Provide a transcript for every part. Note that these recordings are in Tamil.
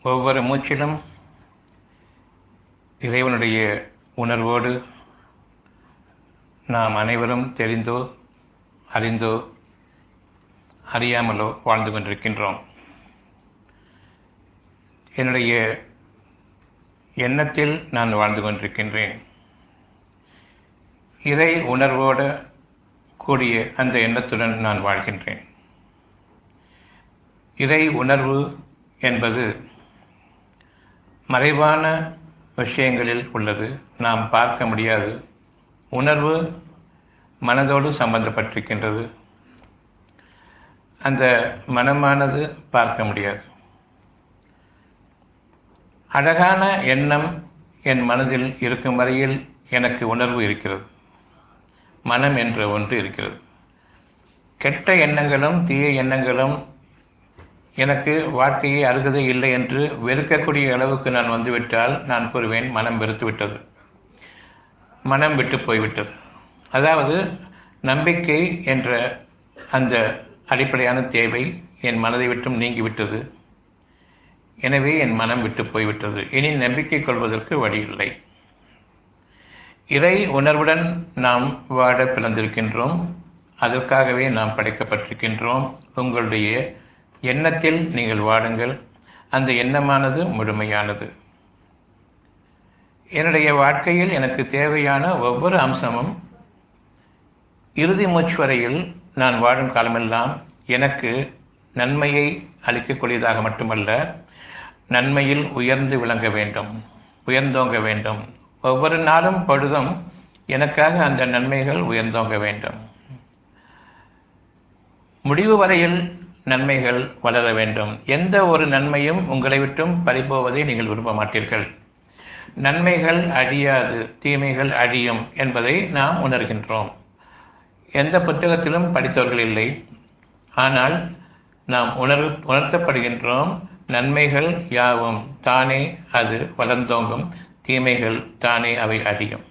ஒவ்வொரு மூச்சிலும் இறைவனுடைய உணர்வோடு நாம் அனைவரும் தெரிந்தோ அறிந்தோ அறியாமலோ வாழ்ந்து கொண்டிருக்கின்றோம் என்னுடைய எண்ணத்தில் நான் வாழ்ந்து கொண்டிருக்கின்றேன் இறை உணர்வோடு கூடிய அந்த எண்ணத்துடன் நான் வாழ்கின்றேன் இறை உணர்வு என்பது மறைவான விஷயங்களில் உள்ளது நாம் பார்க்க முடியாது உணர்வு மனதோடு சம்பந்தப்பட்டிருக்கின்றது அந்த மனமானது பார்க்க முடியாது அழகான எண்ணம் என் மனதில் இருக்கும் வரையில் எனக்கு உணர்வு இருக்கிறது மனம் என்ற ஒன்று இருக்கிறது கெட்ட எண்ணங்களும் தீய எண்ணங்களும் எனக்கு வாழ்க்கையை அருகதை இல்லை என்று வெறுக்கக்கூடிய அளவுக்கு நான் வந்துவிட்டால் நான் கூறுவேன் மனம் வெறுத்து விட்டது மனம் விட்டு போய்விட்டது அதாவது நம்பிக்கை என்ற அந்த அடிப்படையான தேவை என் மனதை விட்டும் நீங்கிவிட்டது எனவே என் மனம் விட்டு போய்விட்டது இனி நம்பிக்கை கொள்வதற்கு வழி இல்லை இறை உணர்வுடன் நாம் வாழ பிறந்திருக்கின்றோம் அதற்காகவே நாம் படைக்கப்பட்டிருக்கின்றோம் உங்களுடைய எண்ணத்தில் நீங்கள் வாடுங்கள் அந்த எண்ணமானது முழுமையானது என்னுடைய வாழ்க்கையில் எனக்கு தேவையான ஒவ்வொரு அம்சமும் இறுதி மூச்சு வரையில் நான் வாழும் காலமெல்லாம் எனக்கு நன்மையை அளிக்கக்கூடியதாக மட்டுமல்ல நன்மையில் உயர்ந்து விளங்க வேண்டும் உயர்ந்தோங்க வேண்டும் ஒவ்வொரு நாளும் பொழுதும் எனக்காக அந்த நன்மைகள் உயர்ந்தோங்க வேண்டும் முடிவு வரையில் நன்மைகள் வளர வேண்டும் எந்த ஒரு நன்மையும் உங்களை விட்டும் பறிபோவதை நீங்கள் விரும்ப மாட்டீர்கள் நன்மைகள் அழியாது தீமைகள் அழியும் என்பதை நாம் உணர்கின்றோம் எந்த புத்தகத்திலும் படித்தவர்கள் இல்லை ஆனால் நாம் உணர் உணர்த்தப்படுகின்றோம் நன்மைகள் யாவும் தானே அது வளர்ந்தோங்கும் தீமைகள் தானே அவை அழியும்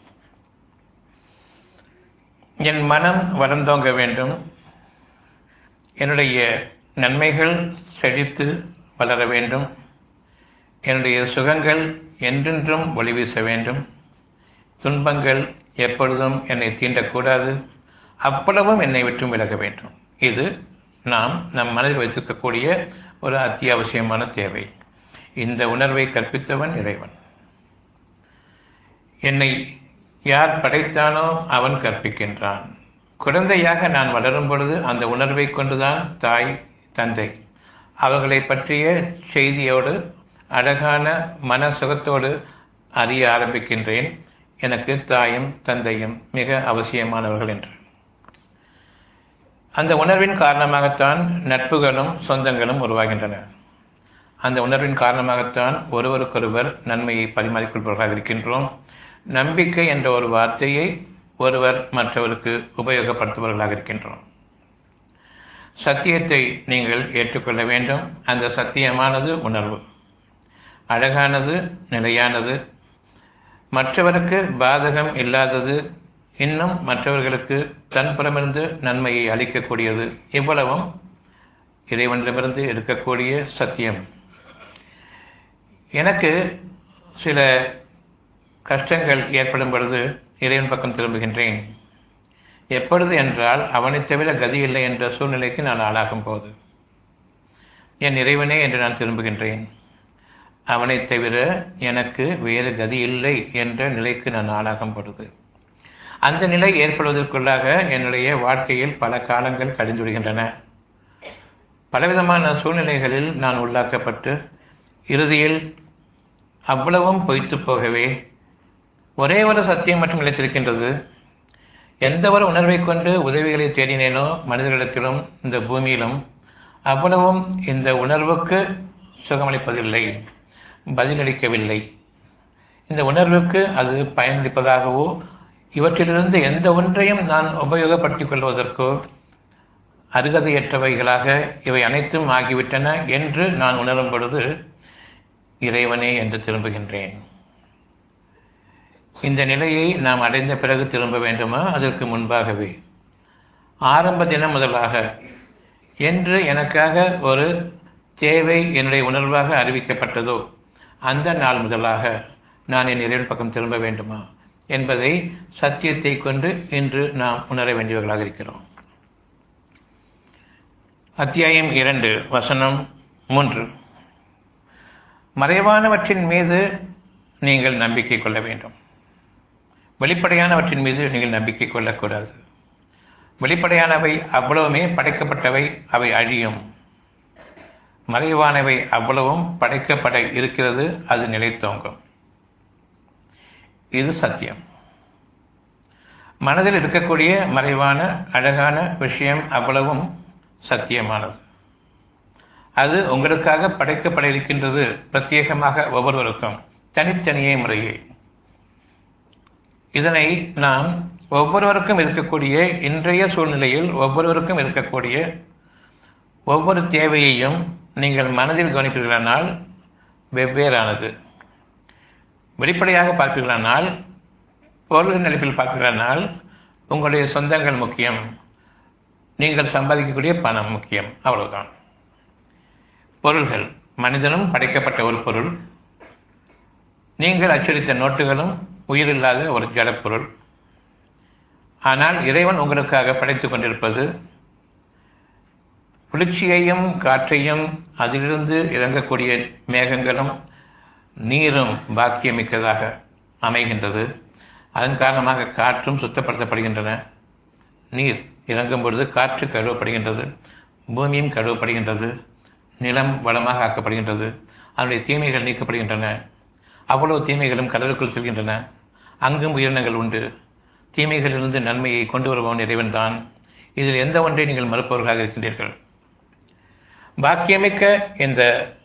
என் மனம் வளர்ந்தோங்க வேண்டும் என்னுடைய நன்மைகள் செழித்து வளர வேண்டும் என்னுடைய சுகங்கள் என்றென்றும் ஒளி வீச வேண்டும் துன்பங்கள் எப்பொழுதும் என்னை தீண்டக்கூடாது அவ்வளவும் என்னை விட்டும் விலக வேண்டும் இது நாம் நம் மனதில் வைத்திருக்கக்கூடிய ஒரு அத்தியாவசியமான தேவை இந்த உணர்வை கற்பித்தவன் இறைவன் என்னை யார் படைத்தானோ அவன் கற்பிக்கின்றான் குழந்தையாக நான் வளரும் பொழுது அந்த உணர்வை கொண்டுதான் தாய் தந்தை அவர்களை பற்றிய செய்தியோடு அழகான மன சுகத்தோடு அறிய ஆரம்பிக்கின்றேன் எனக்கு தாயும் தந்தையும் மிக அவசியமானவர்கள் என்று அந்த உணர்வின் காரணமாகத்தான் நட்புகளும் சொந்தங்களும் உருவாகின்றன அந்த உணர்வின் காரணமாகத்தான் ஒருவருக்கொருவர் நன்மையை பரிமாறிக்கொள்பவர்களாக இருக்கின்றோம் நம்பிக்கை என்ற ஒரு வார்த்தையை ஒருவர் மற்றவருக்கு உபயோகப்படுத்துபவர்களாக இருக்கின்றோம் சத்தியத்தை நீங்கள் ஏற்றுக்கொள்ள வேண்டும் அந்த சத்தியமானது உணர்வு அழகானது நிலையானது மற்றவருக்கு பாதகம் இல்லாதது இன்னும் மற்றவர்களுக்கு தன்புறமிருந்து நன்மையை அளிக்கக்கூடியது இவ்வளவும் இறைவனிடமிருந்து இருக்கக்கூடிய சத்தியம் எனக்கு சில கஷ்டங்கள் ஏற்படும் பொழுது இறைவன் பக்கம் திரும்புகின்றேன் எப்பொழுது என்றால் அவனைத் தவிர கதி இல்லை என்ற சூழ்நிலைக்கு நான் ஆளாகும் போது என் இறைவனே என்று நான் திரும்புகின்றேன் அவனைத் தவிர எனக்கு வேறு கதி இல்லை என்ற நிலைக்கு நான் ஆளாகும் பொழுது அந்த நிலை ஏற்படுவதற்குள்ளாக என்னுடைய வாழ்க்கையில் பல காலங்கள் கழிந்துவிடுகின்றன பலவிதமான சூழ்நிலைகளில் நான் உள்ளாக்கப்பட்டு இறுதியில் அவ்வளவும் பொய்த்து போகவே ஒரே ஒரு சத்தியம் மட்டும் நிலைத்திருக்கின்றது எந்த ஒரு உணர்வை கொண்டு உதவிகளை தேடினேனோ மனிதர்களிடத்திலும் இந்த பூமியிலும் அவ்வளவும் இந்த உணர்வுக்கு சுகமளிப்பதில்லை பதிலளிக்கவில்லை இந்த உணர்வுக்கு அது பயனளிப்பதாகவோ இவற்றிலிருந்து எந்த ஒன்றையும் நான் உபயோகப்படுத்திக் கொள்வதற்கோ அருகதையற்றவைகளாக இவை அனைத்தும் ஆகிவிட்டன என்று நான் உணரும் பொழுது இறைவனே என்று திரும்புகின்றேன் இந்த நிலையை நாம் அடைந்த பிறகு திரும்ப வேண்டுமா அதற்கு முன்பாகவே ஆரம்ப தினம் முதலாக என்று எனக்காக ஒரு தேவை என்னுடைய உணர்வாக அறிவிக்கப்பட்டதோ அந்த நாள் முதலாக நான் என் இறைவன் பக்கம் திரும்ப வேண்டுமா என்பதை சத்தியத்தை கொண்டு இன்று நாம் உணர வேண்டியவர்களாக இருக்கிறோம் அத்தியாயம் இரண்டு வசனம் மூன்று மறைவானவற்றின் மீது நீங்கள் நம்பிக்கை கொள்ள வேண்டும் வெளிப்படையானவற்றின் மீது நீங்கள் நம்பிக்கை கொள்ளக்கூடாது வெளிப்படையானவை அவ்வளவுமே படைக்கப்பட்டவை அவை அழியும் மறைவானவை அவ்வளவும் படைக்கப்பட இருக்கிறது அது நிலைத்தோங்கும் இது சத்தியம் மனதில் இருக்கக்கூடிய மறைவான அழகான விஷயம் அவ்வளவும் சத்தியமானது அது உங்களுக்காக படைக்கப்பட இருக்கின்றது பிரத்யேகமாக ஒவ்வொருவருக்கும் தனித்தனியே முறையே இதனை நாம் ஒவ்வொருவருக்கும் இருக்கக்கூடிய இன்றைய சூழ்நிலையில் ஒவ்வொருவருக்கும் இருக்கக்கூடிய ஒவ்வொரு தேவையையும் நீங்கள் மனதில் கவனிப்பீர்களானால் வெவ்வேறானது வெளிப்படையாக பார்ப்பீர்களானால் பொருள் நிலைப்பில் பார்ப்பீர்களானால் உங்களுடைய சொந்தங்கள் முக்கியம் நீங்கள் சம்பாதிக்கக்கூடிய பணம் முக்கியம் அவ்வளவுதான் பொருள்கள் மனிதனும் படைக்கப்பட்ட ஒரு பொருள் நீங்கள் அச்சடித்த நோட்டுகளும் உயிரில்லாத ஒரு ஜடப்பொருள் ஆனால் இறைவன் உங்களுக்காக படைத்துக் கொண்டிருப்பது குளிர்ச்சியையும் காற்றையும் அதிலிருந்து இறங்கக்கூடிய மேகங்களும் நீரும் பாக்கியமிக்கதாக அமைகின்றது அதன் காரணமாக காற்றும் சுத்தப்படுத்தப்படுகின்றன நீர் இறங்கும் பொழுது காற்று கழுவப்படுகின்றது பூமியும் கழுவப்படுகின்றது நிலம் வளமாக ஆக்கப்படுகின்றது அதனுடைய தீமைகள் நீக்கப்படுகின்றன அவ்வளவு தீமைகளும் கடலுக்குள் செல்கின்றன அங்கும் உயிரினங்கள் உண்டு தீமைகளிலிருந்து நன்மையை கொண்டு வருபவன் இறைவன் தான் இதில் எந்த ஒன்றை நீங்கள் மறுப்பவர்களாக இருக்கின்றீர்கள் பாக்கியமிக்க இந்த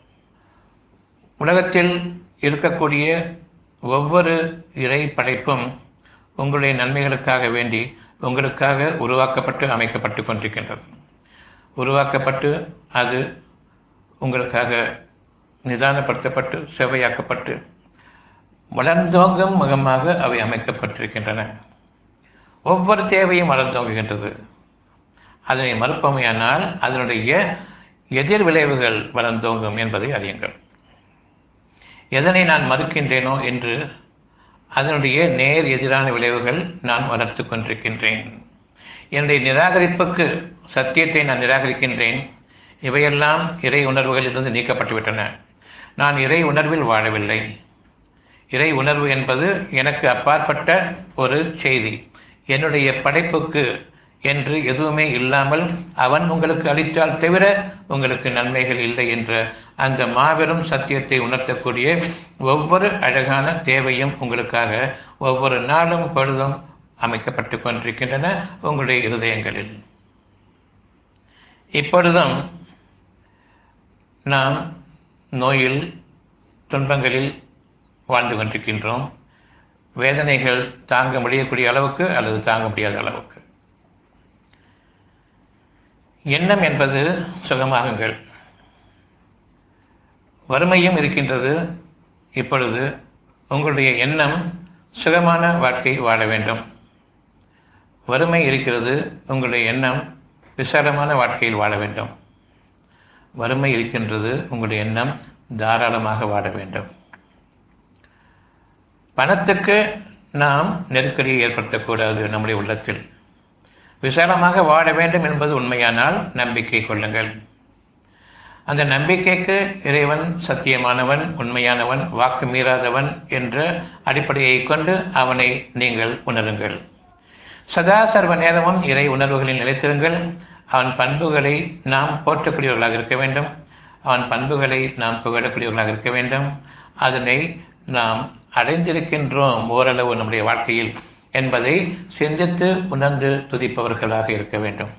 உலகத்தில் இருக்கக்கூடிய ஒவ்வொரு இறை படைப்பும் உங்களுடைய நன்மைகளுக்காக வேண்டி உங்களுக்காக உருவாக்கப்பட்டு அமைக்கப்பட்டு கொண்டிருக்கின்றது உருவாக்கப்பட்டு அது உங்களுக்காக நிதானப்படுத்தப்பட்டு சேவையாக்கப்பட்டு வளர்ந்தோங்கும் முகமாக அவை அமைக்கப்பட்டிருக்கின்றன ஒவ்வொரு தேவையும் வளர்ந்தோங்குகின்றது அதனை மறுப்பமையானால் அதனுடைய எதிர் விளைவுகள் வளர்ந்தோங்கும் என்பதை அறியுங்கள் எதனை நான் மறுக்கின்றேனோ என்று அதனுடைய நேர் எதிரான விளைவுகள் நான் வளர்த்து கொண்டிருக்கின்றேன் என்னுடைய நிராகரிப்புக்கு சத்தியத்தை நான் நிராகரிக்கின்றேன் இவையெல்லாம் இறை உணர்வுகளிலிருந்து நீக்கப்பட்டுவிட்டன நான் இறை உணர்வில் வாழவில்லை இறை உணர்வு என்பது எனக்கு அப்பாற்பட்ட ஒரு செய்தி என்னுடைய படைப்புக்கு என்று எதுவுமே இல்லாமல் அவன் உங்களுக்கு அளித்தால் தவிர உங்களுக்கு நன்மைகள் இல்லை என்ற அந்த மாபெரும் சத்தியத்தை உணர்த்தக்கூடிய ஒவ்வொரு அழகான தேவையும் உங்களுக்காக ஒவ்வொரு நாளும் பொழுதும் அமைக்கப்பட்டு கொண்டிருக்கின்றன உங்களுடைய இருதயங்களில் இப்பொழுதும் நாம் நோயில் துன்பங்களில் வாழ்ந்து கொண்டிருக்கின்றோம் வேதனைகள் தாங்க முடியக்கூடிய அளவுக்கு அல்லது தாங்க முடியாத அளவுக்கு எண்ணம் என்பது சுகமாகுங்கள் வறுமையும் இருக்கின்றது இப்பொழுது உங்களுடைய எண்ணம் சுகமான வாழ்க்கை வாழ வேண்டும் வறுமை இருக்கிறது உங்களுடைய எண்ணம் விசாலமான வாழ்க்கையில் வாழ வேண்டும் வறுமை இருக்கின்றது உங்களுடைய எண்ணம் தாராளமாக வாழ வேண்டும் பணத்துக்கு நாம் நெருக்கடியை ஏற்படுத்தக்கூடாது நம்முடைய உள்ளத்தில் விசாலமாக வாழ வேண்டும் என்பது உண்மையானால் நம்பிக்கை கொள்ளுங்கள் அந்த நம்பிக்கைக்கு இறைவன் சத்தியமானவன் உண்மையானவன் வாக்கு மீறாதவன் என்ற அடிப்படையை கொண்டு அவனை நீங்கள் உணருங்கள் சதா சர்வ நேரமும் இறை உணர்வுகளில் நிலைத்திருங்கள் அவன் பண்புகளை நாம் போற்றக்கூடியவர்களாக இருக்க வேண்டும் அவன் பண்புகளை நாம் புகழக்கூடியவர்களாக இருக்க வேண்டும் அதனை நாம் அடைந்திருக்கின்றோம் ஓரளவு நம்முடைய வாழ்க்கையில் என்பதை சிந்தித்து உணர்ந்து துதிப்பவர்களாக இருக்க வேண்டும்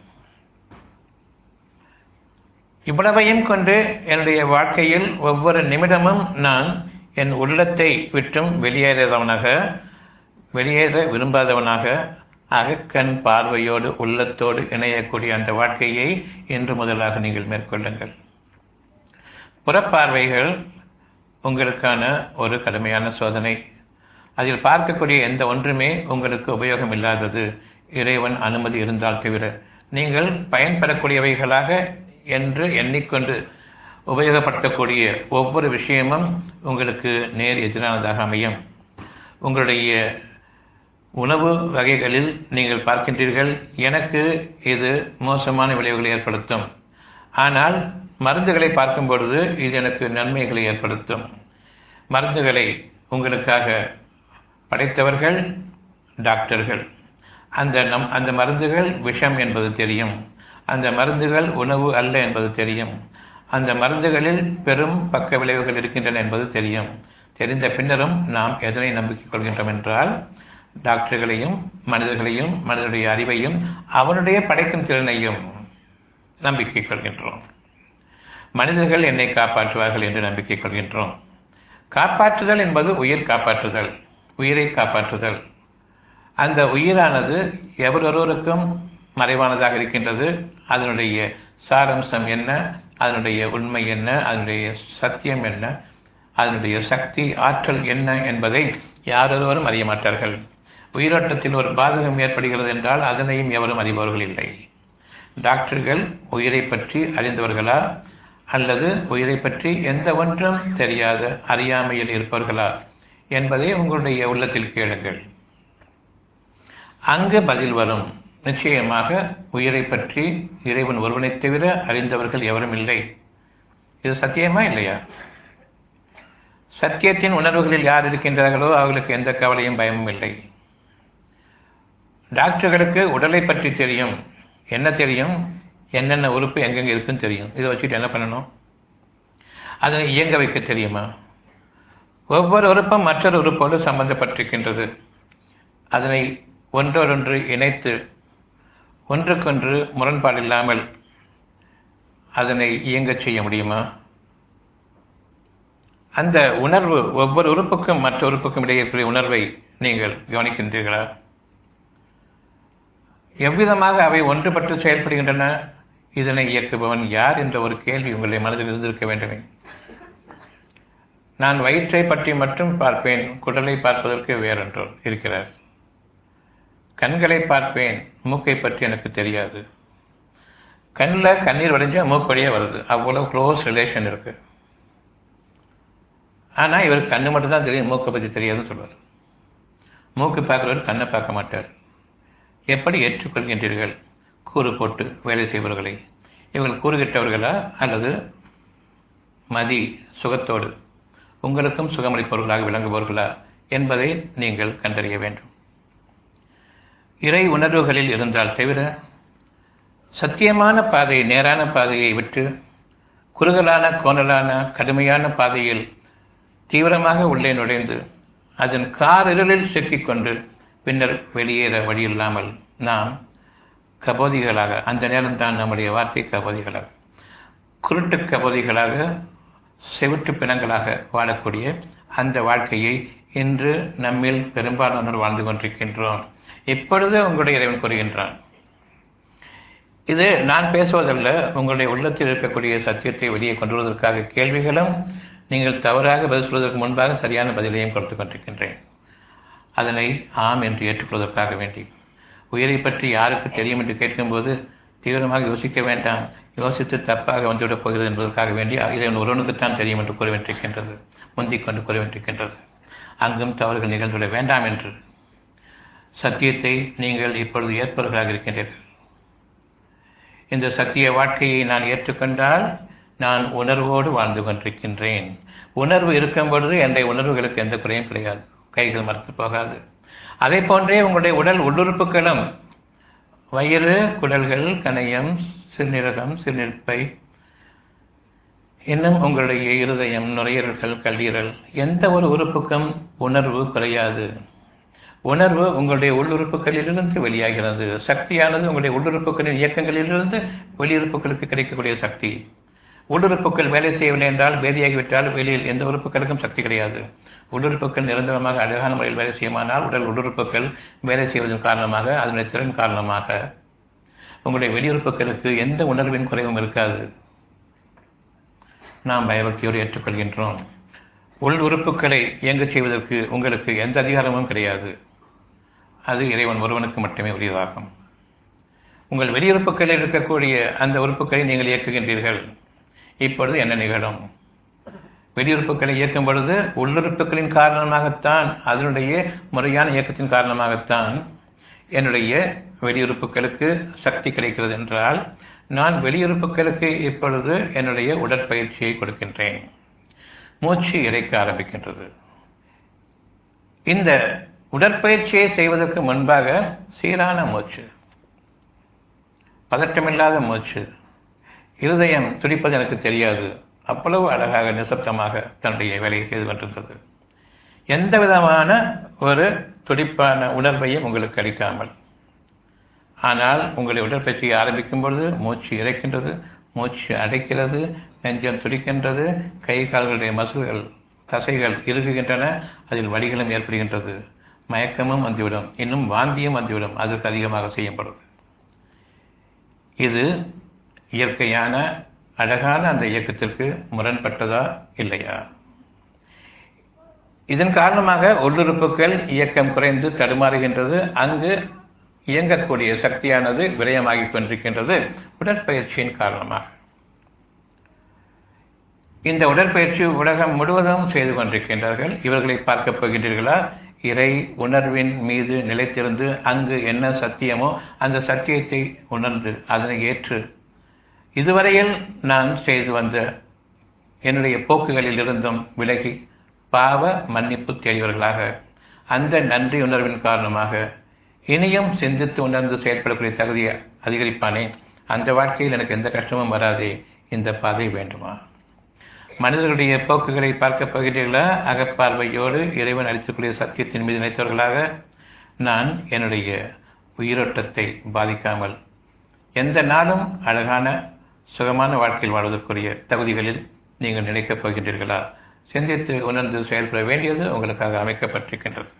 இவ்வளவையும் கொண்டு என்னுடைய வாழ்க்கையில் ஒவ்வொரு நிமிடமும் நான் என் உள்ளத்தை விட்டும் வெளியேறாதவனாக வெளியேற விரும்பாதவனாக அகக்கண் பார்வையோடு உள்ளத்தோடு இணையக்கூடிய அந்த வாழ்க்கையை இன்று முதலாக நீங்கள் மேற்கொள்ளுங்கள் புறப்பார்வைகள் உங்களுக்கான ஒரு கடுமையான சோதனை அதில் பார்க்கக்கூடிய எந்த ஒன்றுமே உங்களுக்கு உபயோகம் இல்லாதது இறைவன் அனுமதி இருந்தால் தவிர நீங்கள் பயன்பெறக்கூடியவைகளாக என்று எண்ணிக்கொண்டு உபயோகப்படுத்தக்கூடிய ஒவ்வொரு விஷயமும் உங்களுக்கு நேர் எதிரானதாக அமையும் உங்களுடைய உணவு வகைகளில் நீங்கள் பார்க்கின்றீர்கள் எனக்கு இது மோசமான விளைவுகளை ஏற்படுத்தும் ஆனால் மருந்துகளை பார்க்கும் பொழுது இது எனக்கு நன்மைகளை ஏற்படுத்தும் மருந்துகளை உங்களுக்காக படைத்தவர்கள் டாக்டர்கள் அந்த நம் அந்த மருந்துகள் விஷம் என்பது தெரியும் அந்த மருந்துகள் உணவு அல்ல என்பது தெரியும் அந்த மருந்துகளில் பெரும் பக்க விளைவுகள் இருக்கின்றன என்பது தெரியும் தெரிந்த பின்னரும் நாம் எதனை நம்பிக்கை கொள்கின்றோம் என்றால் டாக்டர்களையும் மனிதர்களையும் மனிதனுடைய அறிவையும் அவனுடைய படைக்கும் திறனையும் நம்பிக்கை கொள்கின்றோம் மனிதர்கள் என்னை காப்பாற்றுவார்கள் என்று நம்பிக்கை கொள்கின்றோம் காப்பாற்றுதல் என்பது உயிர் காப்பாற்றுதல் உயிரை காப்பாற்றுதல் அந்த உயிரானது எவரொருவருக்கும் மறைவானதாக இருக்கின்றது அதனுடைய சாரம்சம் என்ன அதனுடைய உண்மை என்ன அதனுடைய சத்தியம் என்ன அதனுடைய சக்தி ஆற்றல் என்ன என்பதை யாரொருவரும் அறிய மாட்டார்கள் உயிரோட்டத்தில் ஒரு பாதகம் ஏற்படுகிறது என்றால் அதனையும் எவரும் அறிபவர்கள் இல்லை டாக்டர்கள் உயிரை பற்றி அறிந்தவர்களா அல்லது உயிரை பற்றி எந்த ஒன்றும் தெரியாத அறியாமையில் இருப்பவர்களா என்பதை உங்களுடைய உள்ளத்தில் கேளுங்கள் அங்கு பதில் வரும் நிச்சயமாக உயிரை பற்றி இறைவன் ஒருவனைத் தவிர அறிந்தவர்கள் எவரும் இல்லை இது சத்தியமா இல்லையா சத்தியத்தின் உணர்வுகளில் யார் இருக்கின்றார்களோ அவர்களுக்கு எந்த கவலையும் பயமும் இல்லை டாக்டர்களுக்கு உடலை பற்றி தெரியும் என்ன தெரியும் என்னென்ன உறுப்பு எங்கெங்கே இருக்குன்னு தெரியும் இதை வச்சுட்டு என்ன பண்ணணும் அதை இயங்க வைக்க தெரியுமா ஒவ்வொரு உறுப்பும் மற்றொரு உறுப்போடு சம்பந்தப்பட்டிருக்கின்றது அதனை ஒன்றோடொன்று இணைத்து ஒன்றுக்கொன்று முரண்பாடு இல்லாமல் அதனை இயங்கச் செய்ய முடியுமா அந்த உணர்வு ஒவ்வொரு உறுப்புக்கும் மற்ற உறுப்புக்கும் இடையே இருக்கிற உணர்வை நீங்கள் கவனிக்கின்றீர்களா எவ்விதமாக அவை ஒன்றுபட்டு செயல்படுகின்றன இதனை இயக்குபவன் யார் என்ற ஒரு கேள்வி உங்களுடைய மனதில் இருந்திருக்க வேண்டுமே நான் வயிற்றை பற்றி மட்டும் பார்ப்பேன் குடலை பார்ப்பதற்கு வேறொன்றோர் இருக்கிறார் கண்களை பார்ப்பேன் மூக்கை பற்றி எனக்கு தெரியாது கண்ணில் கண்ணீர் வடிஞ்சா மூப்படியே வருது அவ்வளோ க்ளோஸ் ரிலேஷன் இருக்கு ஆனால் இவர் கண்ணு மட்டும் தான் தெரியும் மூக்கை பற்றி தெரியாதுன்னு சொல்வார் மூக்கு பார்க்குறவர் கண்ணை பார்க்க மாட்டார் எப்படி ஏற்றுக்கொள்கின்றீர்கள் கூறு போட்டு வேலை செய்பவர்களை இவர்கள் கூறுகிட்டவர்களா அல்லது மதி சுகத்தோடு உங்களுக்கும் சுகமளிப்பவர்களாக விளங்குபவர்களா என்பதை நீங்கள் கண்டறிய வேண்டும் இறை உணர்வுகளில் இருந்தால் தவிர சத்தியமான பாதை நேரான பாதையை விட்டு குறுகலான கோணலான கடுமையான பாதையில் தீவிரமாக உள்ளே நுழைந்து அதன் காரிருளில் சிக்கிக்கொண்டு பின்னர் வெளியேற வழியில்லாமல் நாம் கபோதிகளாக அந்த நேரம்தான் நம்முடைய வார்த்தை கபோதிகளாக குருட்டு கபோதிகளாக செவிட்டு பிணங்களாக வாழக்கூடிய அந்த வாழ்க்கையை இன்று நம்மில் பெரும்பாலானோர் வாழ்ந்து கொண்டிருக்கின்றோம் இப்பொழுது உங்களுடைய இறைவன் கூறுகின்றான் இது நான் பேசுவதல்ல உங்களுடைய உள்ளத்தில் இருக்கக்கூடிய சத்தியத்தை வெளியே கொண்டு வருவதற்காக கேள்விகளும் நீங்கள் தவறாக பதில் சொல்வதற்கு முன்பாக சரியான பதிலையும் கொடுத்து கொண்டிருக்கின்றேன் அதனை ஆம் என்று ஏற்றுக்கொள்வதற்காக வேண்டி உயிரை பற்றி யாருக்கு தெரியும் என்று கேட்கும்போது தீவிரமாக யோசிக்க வேண்டாம் யோசித்து தப்பாக வந்துவிடப் போகிறது என்பதற்காக வேண்டி இறைவன் ஒருவனுக்குத்தான் தெரியும் என்று கூற வேண்டியிருக்கின்றது முந்திக் கொண்டு கூற வேண்டியிருக்கின்றது அங்கும் தவறுகள் நிகழ்ந்துவிட வேண்டாம் என்று சத்தியத்தை நீங்கள் இப்பொழுது ஏற்பவர்களாக இருக்கின்றீர்கள் இந்த சத்திய வாழ்க்கையை நான் ஏற்றுக்கொண்டால் நான் உணர்வோடு வாழ்ந்து கொண்டிருக்கின்றேன் உணர்வு இருக்கும் பொழுது என்னுடைய உணர்வுகளுக்கு எந்த குறையும் கிடையாது கைகள் மறுத்து போகாது அதே போன்றே உங்களுடைய உடல் உள்ளுறுப்புகளும் வயிறு குடல்கள் கணையம் சிறுநீரகம் சிறுநீர்ப்பை இன்னும் உங்களுடைய இருதயம் நுரையீரல்கள் கல்லீரல் எந்த ஒரு உறுப்புக்கும் உணர்வு குறையாது உணர்வு உங்களுடைய உள்ளுறுப்புகளிலிருந்து வெளியாகிறது சக்தியானது உங்களுடைய உள்ளுறுப்புகளின் இயக்கங்களிலிருந்து வெளியுறுப்புகளுக்கு கிடைக்கக்கூடிய சக்தி உள்ளுறுப்புகள் வேலை செய்யவில்லை என்றால் வேதியாகிவிட்டால் வெளியில் எந்த உறுப்புகளுக்கும் சக்தி கிடையாது உள்ளுறுப்புகள் நிரந்தரமாக அழகான முறையில் வேலை செய்யுமானால் உடல் உள்ளுறுப்புகள் வேலை செய்வதன் காரணமாக அதனுடைய திறன் காரணமாக உங்களுடைய வெளியுறுப்புகளுக்கு எந்த உணர்வின் குறைவும் இருக்காது நாம் பயபக்தியோடு ஏற்றுக்கொள்கின்றோம் உள் உறுப்புகளை இயங்கச் செய்வதற்கு உங்களுக்கு எந்த அதிகாரமும் கிடையாது அது இறைவன் ஒருவனுக்கு மட்டுமே உரியதாகும் உங்கள் வெளியுறுப்புகளில் இருக்கக்கூடிய அந்த உறுப்புகளை நீங்கள் இயக்குகின்றீர்கள் இப்பொழுது என்ன நிகழும் வெளியுறுப்புகளை இயக்கும் பொழுது உள்ளுறுப்புகளின் காரணமாகத்தான் அதனுடைய முறையான இயக்கத்தின் காரணமாகத்தான் என்னுடைய வெளியுறுப்புகளுக்கு சக்தி கிடைக்கிறது என்றால் நான் வெளியுறுப்புகளுக்கு இப்பொழுது என்னுடைய உடற்பயிற்சியை கொடுக்கின்றேன் மூச்சு இறைக்க ஆரம்பிக்கின்றது இந்த உடற்பயிற்சியை செய்வதற்கு முன்பாக சீரான மூச்சு பதற்றமில்லாத மூச்சு இருதயம் துடிப்பது எனக்கு தெரியாது அவ்வளவு அழகாக நிசப்தமாக தன்னுடைய வேலையை செய்து கொண்டிருந்தது எந்த விதமான ஒரு துடிப்பான உணர்வையும் உங்களுக்கு அளிக்காமல் ஆனால் உங்களை உடற்பயிற்சியை ஆரம்பிக்கும் பொழுது மூச்சு இறைக்கின்றது மூச்சு அடைக்கிறது நெஞ்சம் துடிக்கின்றது கை கால்களுடைய மசில்கள் தசைகள் இறுகுகின்றன அதில் வலிகளும் ஏற்படுகின்றது மயக்கமும் வந்துவிடும் இன்னும் வாந்தியும் வந்துவிடும் அதற்கு அதிகமாக செய்யப்படும் இது இயற்கையான அழகான அந்த இயக்கத்திற்கு முரண்பட்டதா இல்லையா இதன் காரணமாக உள்ளுறுப்புகள் இயக்கம் குறைந்து தடுமாறுகின்றது அங்கு இயங்கக்கூடிய சக்தியானது விரயமாகிக் கொண்டிருக்கின்றது உடற்பயிற்சியின் காரணமாக இந்த உடற்பயிற்சி உலகம் முழுவதும் செய்து கொண்டிருக்கின்றார்கள் இவர்களை பார்க்கப் போகின்றீர்களா இறை உணர்வின் மீது நிலைத்திருந்து அங்கு என்ன சத்தியமோ அந்த சத்தியத்தை உணர்ந்து அதனை ஏற்று இதுவரையில் நான் செய்து வந்த என்னுடைய போக்குகளில் இருந்தும் விலகி பாவ மன்னிப்பு தேடியவர்களாக அந்த நன்றி உணர்வின் காரணமாக இனியும் சிந்தித்து உணர்ந்து செயல்படக்கூடிய தகுதியை அதிகரிப்பானே அந்த வாழ்க்கையில் எனக்கு எந்த கஷ்டமும் வராதே இந்த பாதை வேண்டுமா மனிதர்களுடைய போக்குகளை பார்க்கப் போகிறீர்களா அகப்பார்வையோடு இறைவன் அளிக்கக்கூடிய சத்தியத்தின் மீது நினைத்தவர்களாக நான் என்னுடைய உயிரோட்டத்தை பாதிக்காமல் எந்த நாளும் அழகான சுகமான வாழ்க்கையில் வாழ்வதற்குரிய தகுதிகளில் நீங்கள் நினைக்கப் போகின்றீர்களா சிந்தித்து உணர்ந்து செயல்பட வேண்டியது உங்களுக்காக அமைக்கப்பட்டிருக்கின்றது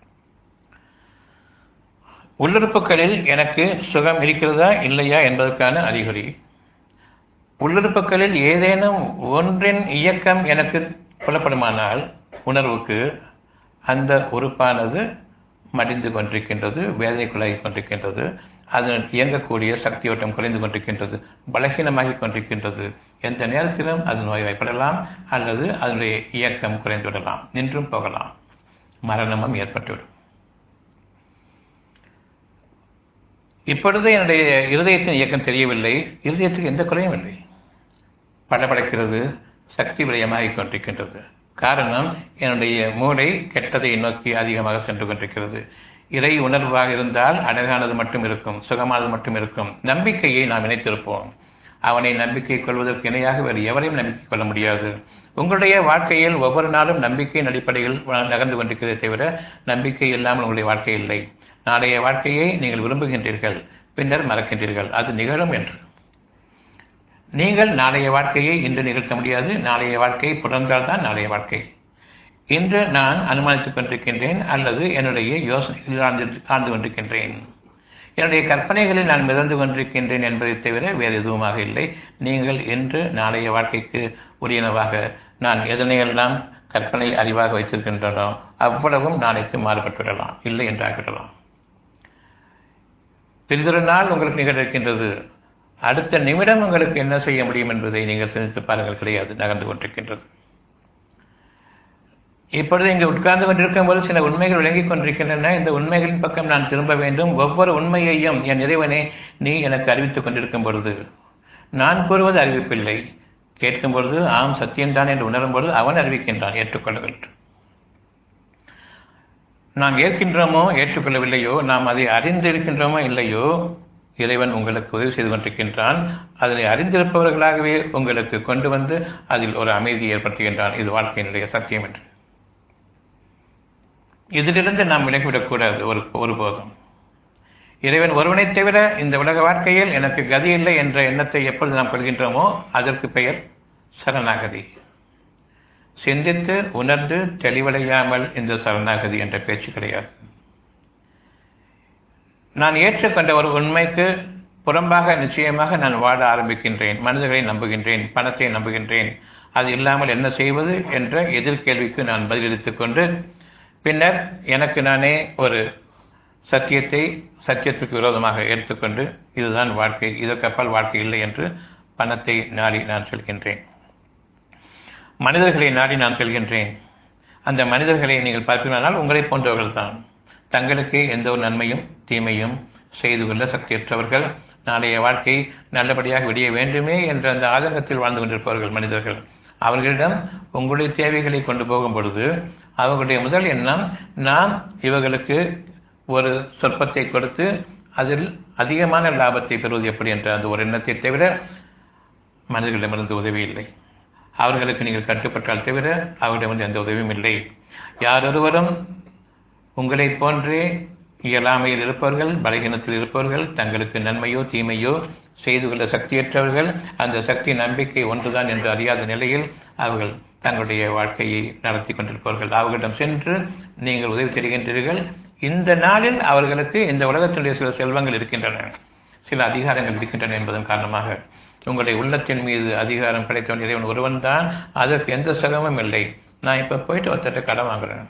உள்ளுறுப்புகளில் எனக்கு சுகம் இருக்கிறதா இல்லையா என்பதற்கான அறிகுறி உள்ளுறுப்புகளில் ஏதேனும் ஒன்றின் இயக்கம் எனக்கு புலப்படுமானால் உணர்வுக்கு அந்த உறுப்பானது மடிந்து கொண்டிருக்கின்றது வேதனைக்குள்ளாகி கொண்டிருக்கின்றது அதன் இயங்கக்கூடிய சக்தியோட்டம் குறைந்து கொண்டிருக்கின்றது பலகீனமாகி கொண்டிருக்கின்றது எந்த நேரத்திலும் அது நோய்வாய்ப்படலாம் அல்லது அதனுடைய இயக்கம் குறைந்துவிடலாம் நின்றும் போகலாம் மரணமும் ஏற்பட்டுவிடும் இப்பொழுது என்னுடைய இருதயத்தின் இயக்கம் தெரியவில்லை இருதயத்துக்கு எந்த குறையும் இல்லை படபடக்கிறது சக்தி விரயமாகிக் கொண்டிருக்கின்றது காரணம் என்னுடைய மூளை கெட்டதை நோக்கி அதிகமாக சென்று கொண்டிருக்கிறது இறை உணர்வாக இருந்தால் அழகானது மட்டும் இருக்கும் சுகமானது மட்டும் இருக்கும் நம்பிக்கையை நாம் இணைத்திருப்போம் அவனை நம்பிக்கை கொள்வதற்கு இணையாக வேறு எவரையும் நம்பிக்கை கொள்ள முடியாது உங்களுடைய வாழ்க்கையில் ஒவ்வொரு நாளும் நம்பிக்கையின் அடிப்படையில் நகர்ந்து கொண்டிருக்கிறதே தவிர நம்பிக்கை இல்லாமல் உங்களுடைய வாழ்க்கை இல்லை நாளைய வாழ்க்கையை நீங்கள் விரும்புகின்றீர்கள் பின்னர் மறக்கின்றீர்கள் அது நிகழும் என்று நீங்கள் நாளைய வாழ்க்கையை இன்று நிகழ்த்த முடியாது நாளைய வாழ்க்கையை புணர்ந்தால்தான் நாளைய வாழ்க்கை இன்று நான் அனுமானித்துக் கொண்டிருக்கின்றேன் அல்லது என்னுடைய யோசனைகளில் ஆழ்ந்து ஆழ்ந்து கொண்டிருக்கின்றேன் என்னுடைய கற்பனைகளில் நான் மிதந்து கொண்டிருக்கின்றேன் என்பதை தவிர வேறு எதுவுமாக இல்லை நீங்கள் இன்று நாளைய வாழ்க்கைக்கு உரியனவாக நான் எதனையெல்லாம் கற்பனை அறிவாக வைத்திருக்கின்றனோ அவ்வளவும் நாளைக்கு மாறுபட்டுவிடலாம் இல்லை என்றாகிவிடலாம் பிறிதொரு நாள் உங்களுக்கு நிகழ இருக்கின்றது அடுத்த நிமிடம் உங்களுக்கு என்ன செய்ய முடியும் என்பதை நீங்கள் சிந்தித்து பாருங்கள் கிடையாது நகர்ந்து கொண்டிருக்கின்றது இப்பொழுது இங்கு உட்கார்ந்து கொண்டிருக்கும் போது சில உண்மைகள் விளங்கிக் கொண்டிருக்கின்றன இந்த உண்மைகளின் பக்கம் நான் திரும்ப வேண்டும் ஒவ்வொரு உண்மையையும் என் இறைவனே நீ எனக்கு அறிவித்துக் கொண்டிருக்கும் பொழுது நான் கூறுவது அறிவிப்பில்லை கேட்கும் பொழுது ஆம் சத்தியம்தான் என்று உணரும் பொழுது அவன் அறிவிக்கின்றான் ஏற்றுக்கொள்ள வேண்டும் நாம் ஏற்கின்றோமோ ஏற்றுக்கொள்ளவில்லையோ நாம் அதை அறிந்திருக்கின்றோமோ இல்லையோ இறைவன் உங்களுக்கு உதவி செய்து கொண்டிருக்கின்றான் அதனை அறிந்திருப்பவர்களாகவே உங்களுக்கு கொண்டு வந்து அதில் ஒரு அமைதியை ஏற்படுத்துகின்றான் இது வாழ்க்கையினுடைய சத்தியம் என்று இதிலிருந்து நாம் விலகிவிடக்கூடாது ஒரு ஒருபோதும் இறைவன் ஒருவனை தவிர இந்த உலக வாழ்க்கையில் எனக்கு கதி இல்லை என்ற எண்ணத்தை எப்பொழுது நாம் கொள்கின்றோமோ அதற்கு பெயர் சரணாகதி சிந்தித்து உணர்ந்து தெளிவடையாமல் இந்த சரணாகதி என்ற பேச்சு கிடையாது நான் ஏற்றுக்கொண்ட ஒரு உண்மைக்கு புறம்பாக நிச்சயமாக நான் வாழ ஆரம்பிக்கின்றேன் மனிதர்களை நம்புகின்றேன் பணத்தை நம்புகின்றேன் அது இல்லாமல் என்ன செய்வது என்ற எதிர்கேள்விக்கு நான் பதிலளித்துக் கொண்டு பின்னர் எனக்கு நானே ஒரு சத்தியத்தை சத்தியத்துக்கு விரோதமாக எடுத்துக்கொண்டு இதுதான் வாழ்க்கை இதற்கு அப்பால் வாழ்க்கை இல்லை என்று பணத்தை நாடி நான் செல்கின்றேன் மனிதர்களை நாடி நான் செல்கின்றேன் அந்த மனிதர்களை நீங்கள் பார்ப்பீர்களானால் உங்களை போன்றவர்கள் தான் தங்களுக்கு எந்த ஒரு நன்மையும் தீமையும் செய்து கொள்ள சக்தியற்றவர்கள் நாளைய வாழ்க்கை நல்லபடியாக விடிய வேண்டுமே என்ற அந்த ஆதங்கத்தில் வாழ்ந்து கொண்டிருப்பவர்கள் மனிதர்கள் அவர்களிடம் உங்களுடைய தேவைகளை கொண்டு போகும் பொழுது அவர்களுடைய முதல் எண்ணம் நாம் இவர்களுக்கு ஒரு சொற்பத்தை கொடுத்து அதில் அதிகமான லாபத்தை பெறுவது எப்படி என்ற அந்த ஒரு எண்ணத்தை தவிர மனிதர்களிடமிருந்து உதவி இல்லை அவர்களுக்கு நீங்கள் கட்டுப்பட்டால் தவிர அவர்களிடமிருந்து எந்த உதவியும் இல்லை யாரொருவரும் உங்களைப் போன்றே இயலாமையில் இருப்பவர்கள் பலகீனத்தில் இருப்பவர்கள் தங்களுக்கு நன்மையோ தீமையோ செய்து கொள்ள சக்தியற்றவர்கள் அந்த சக்தி நம்பிக்கை ஒன்றுதான் என்று அறியாத நிலையில் அவர்கள் தங்களுடைய வாழ்க்கையை நடத்தி கொண்டிருப்பவர்கள் அவர்களிடம் சென்று நீங்கள் உதவி செய்கின்றீர்கள் இந்த நாளில் அவர்களுக்கு இந்த உலகத்தினுடைய சில செல்வங்கள் இருக்கின்றன சில அதிகாரங்கள் இருக்கின்றன என்பதன் காரணமாக உங்களுடைய உள்ளத்தின் மீது அதிகாரம் கிடைத்தவன் இறைவன் ஒருவன் தான் அதற்கு எந்த சிரமமும் இல்லை நான் இப்போ போயிட்டு ஒருத்தட்ட கடன் வாங்குறேன்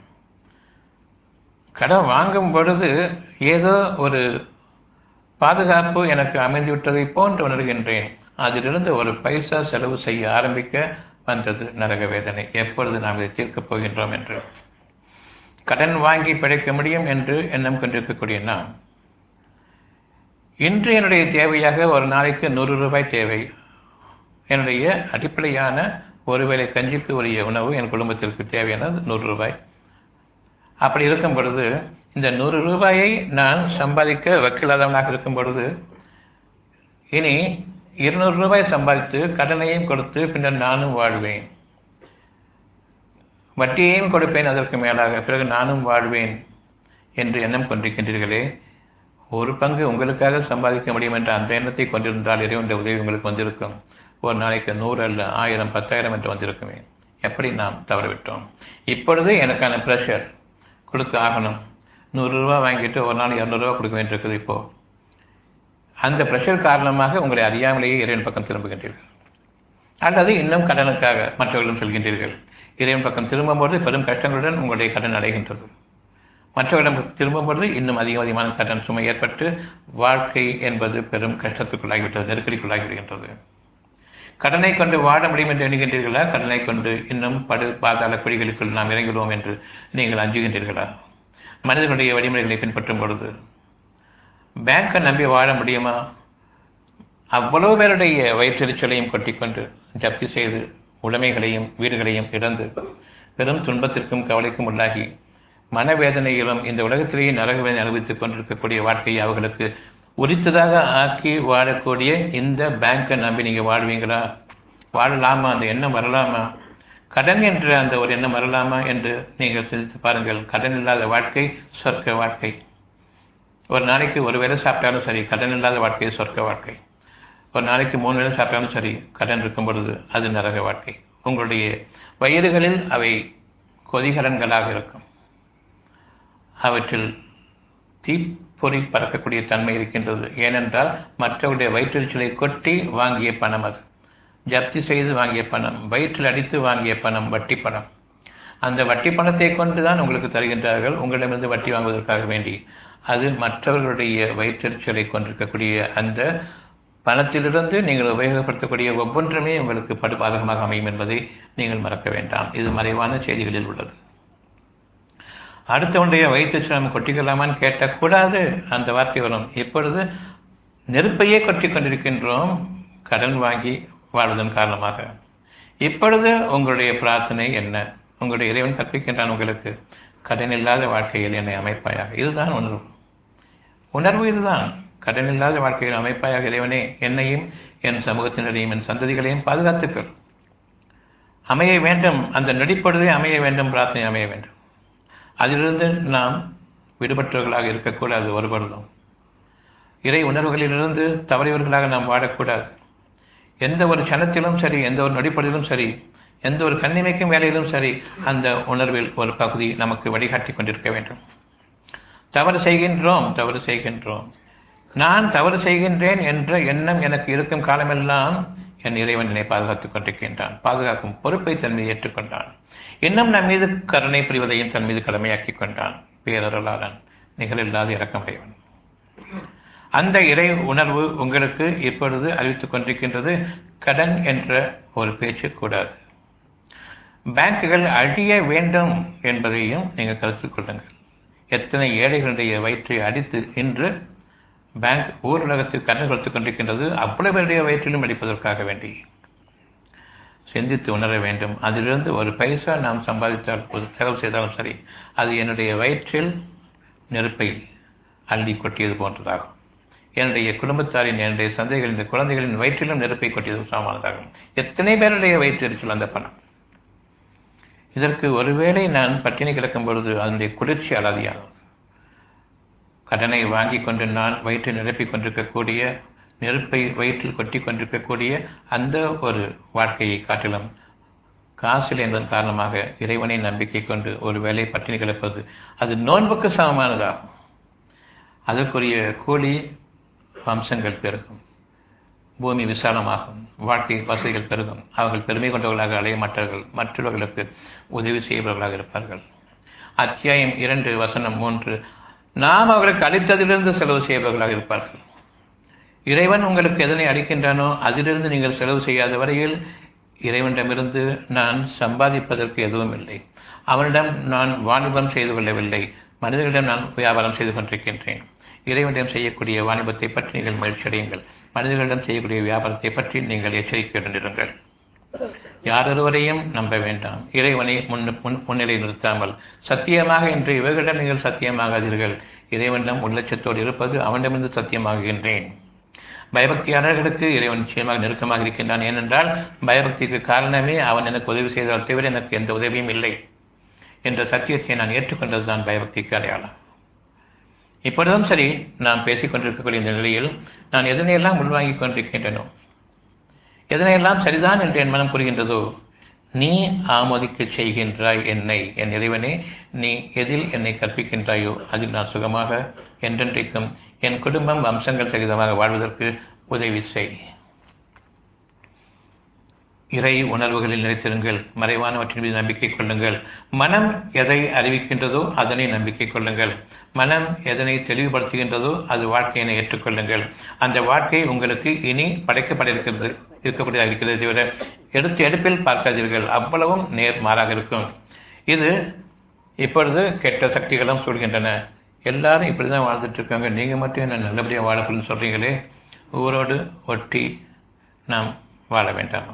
கடன் வாங்கும் பொழுது ஏதோ ஒரு பாதுகாப்பு எனக்கு அமைந்துவிட்டதை போன்று உணர்கின்றேன் அதிலிருந்து ஒரு பைசா செலவு செய்ய ஆரம்பிக்க வந்தது நரக வேதனை எப்பொழுது நாம் இதை தீர்க்கப் போகின்றோம் என்று கடன் வாங்கி பிழைக்க முடியும் என்று எண்ணம் கொண்டிருக்கக்கூடிய நாம் இன்று என்னுடைய தேவையாக ஒரு நாளைக்கு நூறு ரூபாய் தேவை என்னுடைய அடிப்படையான ஒருவேளை கஞ்சிக்கு உரிய உணவு என் குடும்பத்திற்கு தேவையானது நூறு ரூபாய் அப்படி இருக்கும் பொழுது இந்த நூறு ரூபாயை நான் சம்பாதிக்க வக்கில்லாதவனாக இருக்கும் பொழுது இனி இருநூறு ரூபாய் சம்பாதித்து கடனையும் கொடுத்து பின்னர் நானும் வாழ்வேன் வட்டியையும் கொடுப்பேன் அதற்கு மேலாக பிறகு நானும் வாழ்வேன் என்று எண்ணம் கொண்டிருக்கின்றீர்களே ஒரு பங்கு உங்களுக்காக சம்பாதிக்க முடியும் என்ற அந்த எண்ணத்தை கொண்டிருந்தால் இறைவனுடைய உதவி உங்களுக்கு வந்திருக்கும் ஒரு நாளைக்கு நூறு அல்ல ஆயிரம் பத்தாயிரம் என்று வந்திருக்குமே எப்படி நாம் தவறவிட்டோம் இப்பொழுது எனக்கான ப்ரெஷர் கொடுத்து ஆகணும் நூறு ரூபா வாங்கிட்டு ஒரு நாள் இரநூறுவா கொடுக்க வேண்டியிருக்குது இப்போ அந்த ப்ரெஷர் காரணமாக உங்களை அறியாமலேயே இறைவன் பக்கம் திரும்புகின்றீர்கள் அல்லது இன்னும் கடனுக்காக மற்றவர்களும் செல்கின்றீர்கள் இறைவன் பக்கம் திரும்பும்போது பெரும் கஷ்டங்களுடன் உங்களுடைய கடன் அடைகின்றது மற்றவர்களிடம் திரும்பும்பொழுது இன்னும் அதிக அதிகமான கடன் சுமை ஏற்பட்டு வாழ்க்கை என்பது பெரும் கஷ்டத்துக்குள்ளாகிவிட்டது நெருக்கடிக்குள்ளாகி விடுகின்றது கடனை கொண்டு வாழ முடியும் என்று எண்ணுகின்றீர்களா கடனை கொண்டு இன்னும் படு பாதாள குழிகளுக்குள் நாம் இறங்குகிறோம் என்று நீங்கள் அஞ்சுகின்றீர்களா மனிதர்களுடைய வழிமுறைகளை பின்பற்றும் பொழுது பேங்கை நம்பி வாழ முடியுமா அவ்வளவு பேருடைய வயிற்றெரிச்சலையும் கொட்டிக்கொண்டு ஜப்தி செய்து உடைமைகளையும் வீடுகளையும் இழந்து பெரும் துன்பத்திற்கும் கவலைக்கும் உள்ளாகி மனவேதனையிலும் இந்த உலகத்திலேயே நரக வேதனை அனுபவித்துக் கொண்டிருக்கக்கூடிய வாழ்க்கையை அவர்களுக்கு உரித்ததாக ஆக்கி வாழக்கூடிய இந்த பேங்கை நம்பி நீங்கள் வாழ்வீங்களா வாழலாமா அந்த எண்ணம் வரலாமா கடன் என்ற அந்த ஒரு எண்ணம் வரலாமா என்று நீங்கள் சிந்தித்து பாருங்கள் கடன் இல்லாத வாழ்க்கை சொர்க்க வாழ்க்கை ஒரு நாளைக்கு ஒரு வேளை சாப்பிட்டாலும் சரி கடன் இல்லாத வாழ்க்கை சொர்க்க வாழ்க்கை ஒரு நாளைக்கு மூணு வேளை சாப்பிட்டாலும் சரி கடன் இருக்கும் பொழுது அது நரக வாழ்க்கை உங்களுடைய வயிறுகளில் அவை கொதிகலன்களாக இருக்கும் அவற்றில் தீப்பொறி பறக்கக்கூடிய தன்மை இருக்கின்றது ஏனென்றால் மற்றவருடைய வயிற்றெரிச்சலை கொட்டி வாங்கிய பணம் அது ஜப்தி செய்து வாங்கிய பணம் வயிற்றில் அடித்து வாங்கிய பணம் வட்டி பணம் அந்த வட்டி பணத்தை கொண்டு தான் உங்களுக்கு தருகின்றார்கள் உங்களிடமிருந்து வட்டி வாங்குவதற்காக வேண்டி அது மற்றவர்களுடைய வயிற்றெரிச்சலை கொண்டிருக்கக்கூடிய அந்த பணத்திலிருந்து நீங்கள் உபயோகப்படுத்தக்கூடிய ஒவ்வொன்றுமே உங்களுக்கு படு பாதகமாக அமையும் என்பதை நீங்கள் மறக்க வேண்டாம் இது மறைவான செய்திகளில் உள்ளது அடுத்தவனுடைய வயிற்று நாம் கொட்டிக்கலாமான்னு கேட்டக்கூடாது அந்த வார்த்தை வரும் இப்பொழுது நெருப்பையே கொட்டி கொண்டிருக்கின்றோம் கடன் வாங்கி வாழ்வதன் காரணமாக இப்பொழுது உங்களுடைய பிரார்த்தனை என்ன உங்களுடைய இறைவன் கற்பிக்கின்றான் உங்களுக்கு கடன் இல்லாத வாழ்க்கையில் என்னை அமைப்பாயாக இதுதான் உணர்வு உணர்வு இதுதான் கடன் இல்லாத வாழ்க்கையில் அமைப்பாயாக இறைவனே என்னையும் என் சமூகத்தினரையும் என் சந்ததிகளையும் பாதுகாத்துக்கள் அமைய வேண்டும் அந்த நொடிப்பொழுதே அமைய வேண்டும் பிரார்த்தனை அமைய வேண்டும் அதிலிருந்து நாம் விடுபட்டவர்களாக இருக்கக்கூடாது ஒருபொழுதும் இறை உணர்வுகளிலிருந்து தவறியவர்களாக நாம் வாழக்கூடாது எந்த ஒரு கணத்திலும் சரி எந்த ஒரு நொடிப்பொழுதிலும் சரி எந்த ஒரு கண்ணிமைக்கும் வேலையிலும் சரி அந்த உணர்வில் ஒரு பகுதி நமக்கு வழிகாட்டி கொண்டிருக்க வேண்டும் தவறு செய்கின்றோம் தவறு செய்கின்றோம் நான் தவறு செய்கின்றேன் என்ற எண்ணம் எனக்கு இருக்கும் காலமெல்லாம் என் இறைவன் என்னை பாதுகாத்துக் கொண்டிருக்கின்றான் பாதுகாக்கும் பொறுப்பை தன் மீது ஏற்றுக்கொண்டான் இன்னும் நம் மீது கருணை புரிவதையும் தன் மீது கடமையாக்கிக் கொண்டான் பேரருளாளன் நிகழில்லாத இறக்கமுடையவன் அந்த இறை உணர்வு உங்களுக்கு இப்பொழுது அறிவித்துக் கொண்டிருக்கின்றது கடன் என்ற ஒரு பேச்சு கூடாது பேங்குகள் அழிய வேண்டும் என்பதையும் நீங்கள் கருத்தில் கொள்ளுங்கள் எத்தனை ஏழைகளுடைய வயிற்றை அடித்து இன்று பேங்க் ஊரடகத்தில் கடன் கொடுத்துக் கொண்டிருக்கின்றது அவ்வளவு பேருடைய வயிற்றிலும் அடிப்பதற்காக வேண்டி சிந்தித்து உணர வேண்டும் அதிலிருந்து ஒரு பைசா நாம் சம்பாதித்தால் ஒரு செலவு செய்தாலும் சரி அது என்னுடைய வயிற்றில் நெருப்பை அள்ளி கொட்டியது போன்றதாகும் என்னுடைய குடும்பத்தாரின் என்னுடைய சந்தைகளின் குழந்தைகளின் வயிற்றிலும் நெருப்பை கொட்டியது சமமானதாகும் எத்தனை பேருடைய வயிற்றெரிச்சல் அந்த பணம் இதற்கு ஒருவேளை நான் பட்டினி கிடக்கும் பொழுது அதனுடைய குளிர்ச்சி அலாதியாகும் கடனை வாங்கி கொண்டு நான் வயிற்றை நிரப்பிக் கொண்டிருக்கக்கூடிய நெருப்பை வயிற்றில் கொட்டி கொண்டிருக்கக்கூடிய அந்த ஒரு வாழ்க்கையை காட்டிலும் காசில் என்பதன் காரணமாக இறைவனை நம்பிக்கை கொண்டு ஒரு வேலை பட்டினி கிடப்பது அது நோன்புக்கு சமமானதாகும் அதற்குரிய கூலி வம்சங்கள் பெருகும் பூமி விசாலமாகும் வாழ்க்கை வசதிகள் பெருகும் அவர்கள் பெருமை கொண்டவர்களாக அலைய மாட்டார்கள் மற்றவர்களுக்கு உதவி செய்பவர்களாக இருப்பார்கள் அத்தியாயம் இரண்டு வசனம் மூன்று நாம் அவர்களுக்கு அளித்ததிலிருந்து செலவு செய்பவர்களாக இருப்பார்கள் இறைவன் உங்களுக்கு எதனை அளிக்கின்றானோ அதிலிருந்து நீங்கள் செலவு செய்யாத வரையில் இறைவனிடமிருந்து நான் சம்பாதிப்பதற்கு எதுவும் இல்லை அவனிடம் நான் வாணிபம் செய்து கொள்ளவில்லை மனிதர்களிடம் நான் வியாபாரம் செய்து கொண்டிருக்கின்றேன் இறைவனிடம் செய்யக்கூடிய வாணிபத்தை பற்றி நீங்கள் மகிழ்ச்சி அடையுங்கள் மனிதர்களிடம் செய்யக்கூடிய வியாபாரத்தை பற்றி நீங்கள் எச்சரிக்கையுடன் இருங்கள் யாரொருவரையும் நம்ப வேண்டாம் இறைவனை முன் முன் முன்னிலை நிறுத்தாமல் சத்தியமாக என்று இவர்களிடம் நீங்கள் சத்தியமாகாதீர்கள் இறைவனிடம் உள்ளட்சத்தோடு இருப்பது அவனிடமிருந்து சத்தியமாகுகின்றேன் பயபக்தியாளர்களுக்கு இறைவன் நிச்சயமாக நெருக்கமாக இருக்கின்றான் ஏனென்றால் பயபக்திக்கு காரணமே அவன் எனக்கு உதவி செய்தால் தவிர எனக்கு எந்த உதவியும் இல்லை என்ற சத்தியத்தை நான் ஏற்றுக்கொண்டதுதான் பயபக்திக்கு அடையாளம் இப்பொழுதும் சரி நாம் பேசிக் கொண்டிருக்கக்கூடிய இந்த நிலையில் நான் எதனையெல்லாம் உள்வாங்கிக் கொண்டிருக்கின்றனோ எதனையெல்லாம் சரிதான் என்று என் மனம் புரிகின்றதோ நீ ஆமோதிக்க செய்கின்றாய் என்னை என் இறைவனே நீ எதில் என்னை கற்பிக்கின்றாயோ அதில் நான் சுகமாக என்றென்றைக்கும் என் குடும்பம் வம்சங்கள் சகிதமாக வாழ்வதற்கு உதவி செய் இறை உணர்வுகளில் நிலைத்திருங்கள் மறைவானவற்றின் மீது நம்பிக்கை கொள்ளுங்கள் மனம் எதை அறிவிக்கின்றதோ அதனை நம்பிக்கை கொள்ளுங்கள் மனம் எதனை தெளிவுபடுத்துகின்றதோ அது வாழ்க்கையினை ஏற்றுக்கொள்ளுங்கள் அந்த வாழ்க்கை உங்களுக்கு இனி படைக்கப்பட இருக்கிறது இருக்கக்கூடியதாக இருக்கிறது தவிர எடுத்து எடுப்பில் பார்க்காதீர்கள் அவ்வளவும் நேர் மாறாக இருக்கும் இது இப்பொழுது கெட்ட சக்திகளும் சொல்கின்றன எல்லாரும் இப்படி தான் வாழ்ந்துட்டு இருக்காங்க நீங்கள் மட்டும் என்ன நல்லபடியாக வாழப்படணும்னு சொல்கிறீங்களே ஊரோடு ஒட்டி நாம் வாழ வேண்டாமா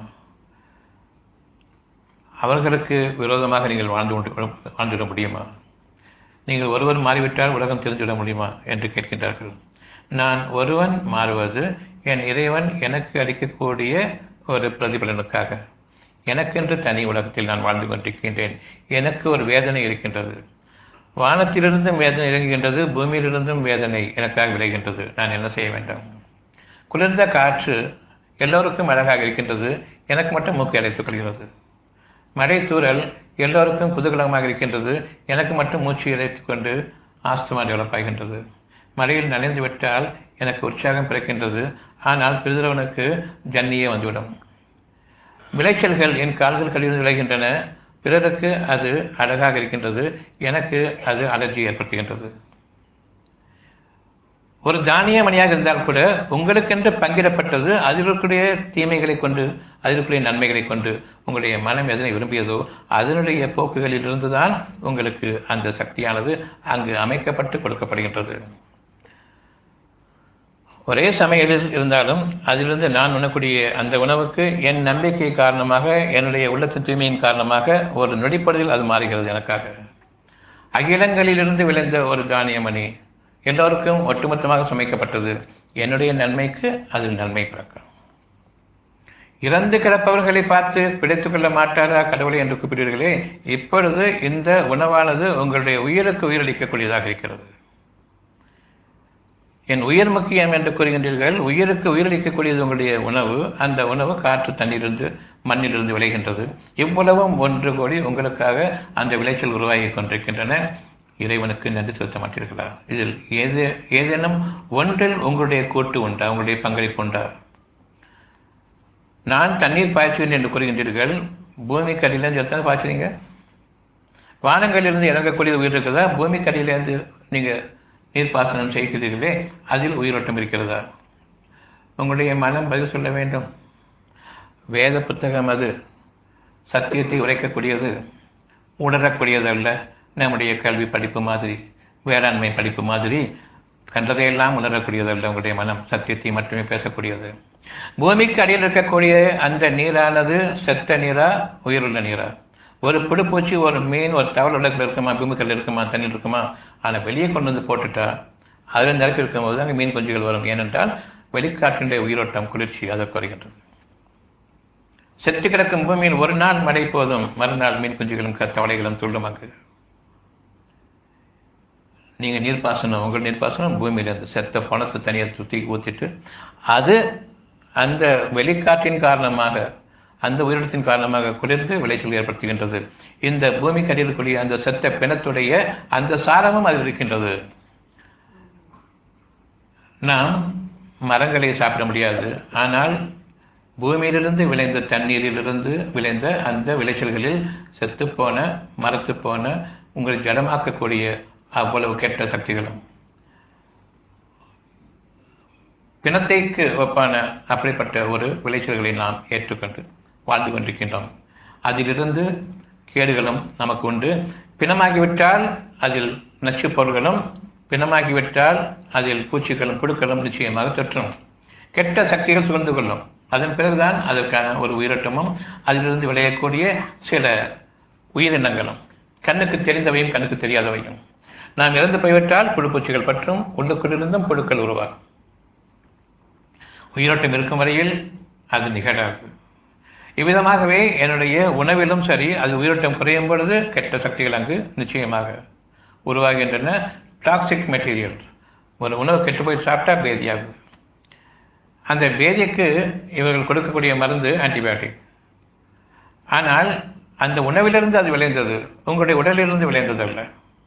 அவர்களுக்கு விரோதமாக நீங்கள் வாழ்ந்து கொண்டு வாழ்ந்துவிட முடியுமா நீங்கள் ஒருவர் மாறிவிட்டால் உலகம் தெரிந்துவிட முடியுமா என்று கேட்கின்றார்கள் நான் ஒருவன் மாறுவது என் இறைவன் எனக்கு அளிக்கக்கூடிய ஒரு பிரதிபலனுக்காக எனக்கென்று தனி உலகத்தில் நான் வாழ்ந்து கொண்டிருக்கின்றேன் எனக்கு ஒரு வேதனை இருக்கின்றது வானத்திலிருந்தும் வேதனை இறங்குகின்றது பூமியிலிருந்தும் வேதனை எனக்காக விளைகின்றது நான் என்ன செய்ய வேண்டும் குளிர்ந்த காற்று எல்லோருக்கும் அழகாக இருக்கின்றது எனக்கு மட்டும் மூக்கை அடைத்துக் கொள்கிறது மழை தூரல் எல்லோருக்கும் குதூகலமாக இருக்கின்றது எனக்கு மட்டும் மூச்சு இறைத்துக் கொண்டு ஆஸ்துமா டெவலப் ஆகின்றது மழையில் நனைந்து விட்டால் எனக்கு உற்சாகம் பிறக்கின்றது ஆனால் பிறிதவனுக்கு ஜன்னியே வந்துவிடும் விளைச்சல்கள் என் கால்கள் கழிவு விளைகின்றன பிறருக்கு அது அழகாக இருக்கின்றது எனக்கு அது அலர்ஜி ஏற்படுத்துகின்றது ஒரு தானிய மணியாக இருந்தால் கூட உங்களுக்கென்று பங்கிடப்பட்டது அதில் இருக்கக்கூடிய தீமைகளை கொண்டு அதில் இருக்கக்கூடிய நன்மைகளை கொண்டு உங்களுடைய மனம் எதனை விரும்பியதோ அதனுடைய போக்குகளில் இருந்துதான் உங்களுக்கு அந்த சக்தியானது அங்கு அமைக்கப்பட்டு கொடுக்கப்படுகின்றது ஒரே சமையலில் இருந்தாலும் அதிலிருந்து நான் உண்ணக்கூடிய அந்த உணவுக்கு என் நம்பிக்கை காரணமாக என்னுடைய உள்ளத்து தூய்மையின் காரணமாக ஒரு நொடிப்பொழுதில் அது மாறுகிறது எனக்காக அகிலங்களிலிருந்து விளைந்த ஒரு தானியமணி எல்லோருக்கும் ஒட்டுமொத்தமாக சமைக்கப்பட்டது என்னுடைய நன்மைக்கு அதில் நன்மை பிறக்கும் இறந்து கிடப்பவர்களை பார்த்து பிடித்துக் கொள்ள மாட்டாரா கடவுளை என்று கூப்பிடுவீர்களே இப்பொழுது இந்த உணவானது உங்களுடைய உயிருக்கு உயிரளிக்கக்கூடியதாக இருக்கிறது என் உயிர் முக்கியம் என்று கூறுகின்றீர்கள் உயிருக்கு உயிரளிக்கக்கூடியது உங்களுடைய உணவு அந்த உணவு காற்று தண்ணீரிலிருந்து மண்ணிலிருந்து விளைகின்றது இவ்வளவும் ஒன்று கோடி உங்களுக்காக அந்த விளைச்சல் உருவாகி கொண்டிருக்கின்றன இறைவனுக்கு நன்றி செலுத்த மாட்டீர்களா இதில் ஏது ஏதேனும் ஒன்றில் உங்களுடைய கூட்டு உண்டா உங்களுடைய பங்களிப்பு உண்டா நான் தண்ணீர் பாய்ச்சுவேன் என்று கூறுகின்றீர்கள் பூமி கடியிலேருந்து எத்தனை பாய்ச்சுறீங்க வானங்களிலிருந்து இறங்கக்கூடிய உயிர் இருக்குதா பூமி கடியிலேருந்து நீங்கள் நீர்ப்பாசனம் செய்கிறீர்களே அதில் உயிரோட்டம் இருக்கிறதா உங்களுடைய மனம் பதில் சொல்ல வேண்டும் வேத புத்தகம் அது சத்தியத்தை உரைக்கக்கூடியது உணரக்கூடியது அல்ல நம்முடைய கல்வி படிப்பு மாதிரி வேளாண்மை படிப்பு மாதிரி கண்டதையெல்லாம் உணரக்கூடியது அல்ல உங்களுடைய மனம் சத்தியத்தை மட்டுமே பேசக்கூடியது பூமிக்கு அடியில் இருக்கக்கூடிய அந்த நீரானது செத்த நீரா உயிருள்ள நீரா ஒரு பிடிப்பூச்சி ஒரு மீன் ஒரு தவள் உலகில் இருக்குமா பூமிக்கல் இருக்குமா தண்ணீர் இருக்குமா ஆனால் வெளியே கொண்டு வந்து போட்டுட்டா அதில் நிரப்பி இருக்கும்போது அங்கே மீன் குஞ்சுகள் வரும் ஏனென்றால் வெளிக்காற்றினுடைய உயிரோட்டம் குளிர்ச்சி அதை குறைகின்றது செத்து கிடக்கும் பூமியில் ஒரு நாள் மழை போதும் மறுநாள் மீன் குஞ்சுகளும் தவளைகளும் துள்ளும் அங்கு நீங்க நீர்ப்பாசனம் உங்கள் நீர்ப்பாசனம் பூமியில இருந்து செத்த பணத்தை தனியாக சுற்றி ஊற்றிட்டு அது அந்த வெளிக்காற்றின் காரணமாக அந்த உயிரினத்தின் காரணமாக குளிர்ந்து விளைச்சல் ஏற்படுத்துகின்றது இந்த பூமிக்கு அடியிலுக்குரிய அந்த செத்த பிணத்துடைய அந்த சாரமும் அதில் இருக்கின்றது நாம் மரங்களை சாப்பிட முடியாது ஆனால் பூமியிலிருந்து விளைந்த தண்ணீரிலிருந்து விளைந்த அந்த விளைச்சல்களில் செத்துப்போன மரத்து போன உங்களை ஜடமாக்கக்கூடிய அவ்வளவு கெட்ட சக்திகளும் பிணத்தைக்கு ஒப்பான அப்படிப்பட்ட ஒரு விளைச்சல்களை நாம் ஏற்றுக்கொண்டு வாழ்ந்து கொண்டிருக்கின்றோம் அதிலிருந்து கேடுகளும் நமக்கு உண்டு பிணமாகிவிட்டால் அதில் நச்சுப் பொருள்களும் பிணமாகிவிட்டால் அதில் பூச்சிகளும் புழுக்களும் நிச்சயமாக தொற்றும் கெட்ட சக்திகள் சுகந்து கொள்ளும் அதன் பிறகுதான் அதற்கான ஒரு உயிரோட்டமும் அதிலிருந்து விளையக்கூடிய சில உயிரினங்களும் கண்ணுக்கு தெரிந்தவையும் கண்ணுக்கு தெரியாதவையும் நாம் இறந்து போய்விட்டால் புழுப்பூச்சிகள் பற்றும் உள்ளுக்குள்ளிருந்தும் புழுக்கள் உருவாகும் உயிரோட்டம் இருக்கும் வரையில் அது நிகழாது இவ்விதமாகவே என்னுடைய உணவிலும் சரி அது உயிரோட்டம் குறையும் பொழுது கெட்ட சக்திகள் அங்கு நிச்சயமாக உருவாகின்றன டாக்ஸிக் மெட்டீரியல் ஒரு உணவு கெட்டு போய் சாப்பிட்டா பேதியாகுது அந்த பேதிக்கு இவர்கள் கொடுக்கக்கூடிய மருந்து ஆன்டிபயோட்டிக் ஆனால் அந்த உணவிலிருந்து அது விளைந்தது உங்களுடைய உடலிலிருந்து விளைந்தது அல்ல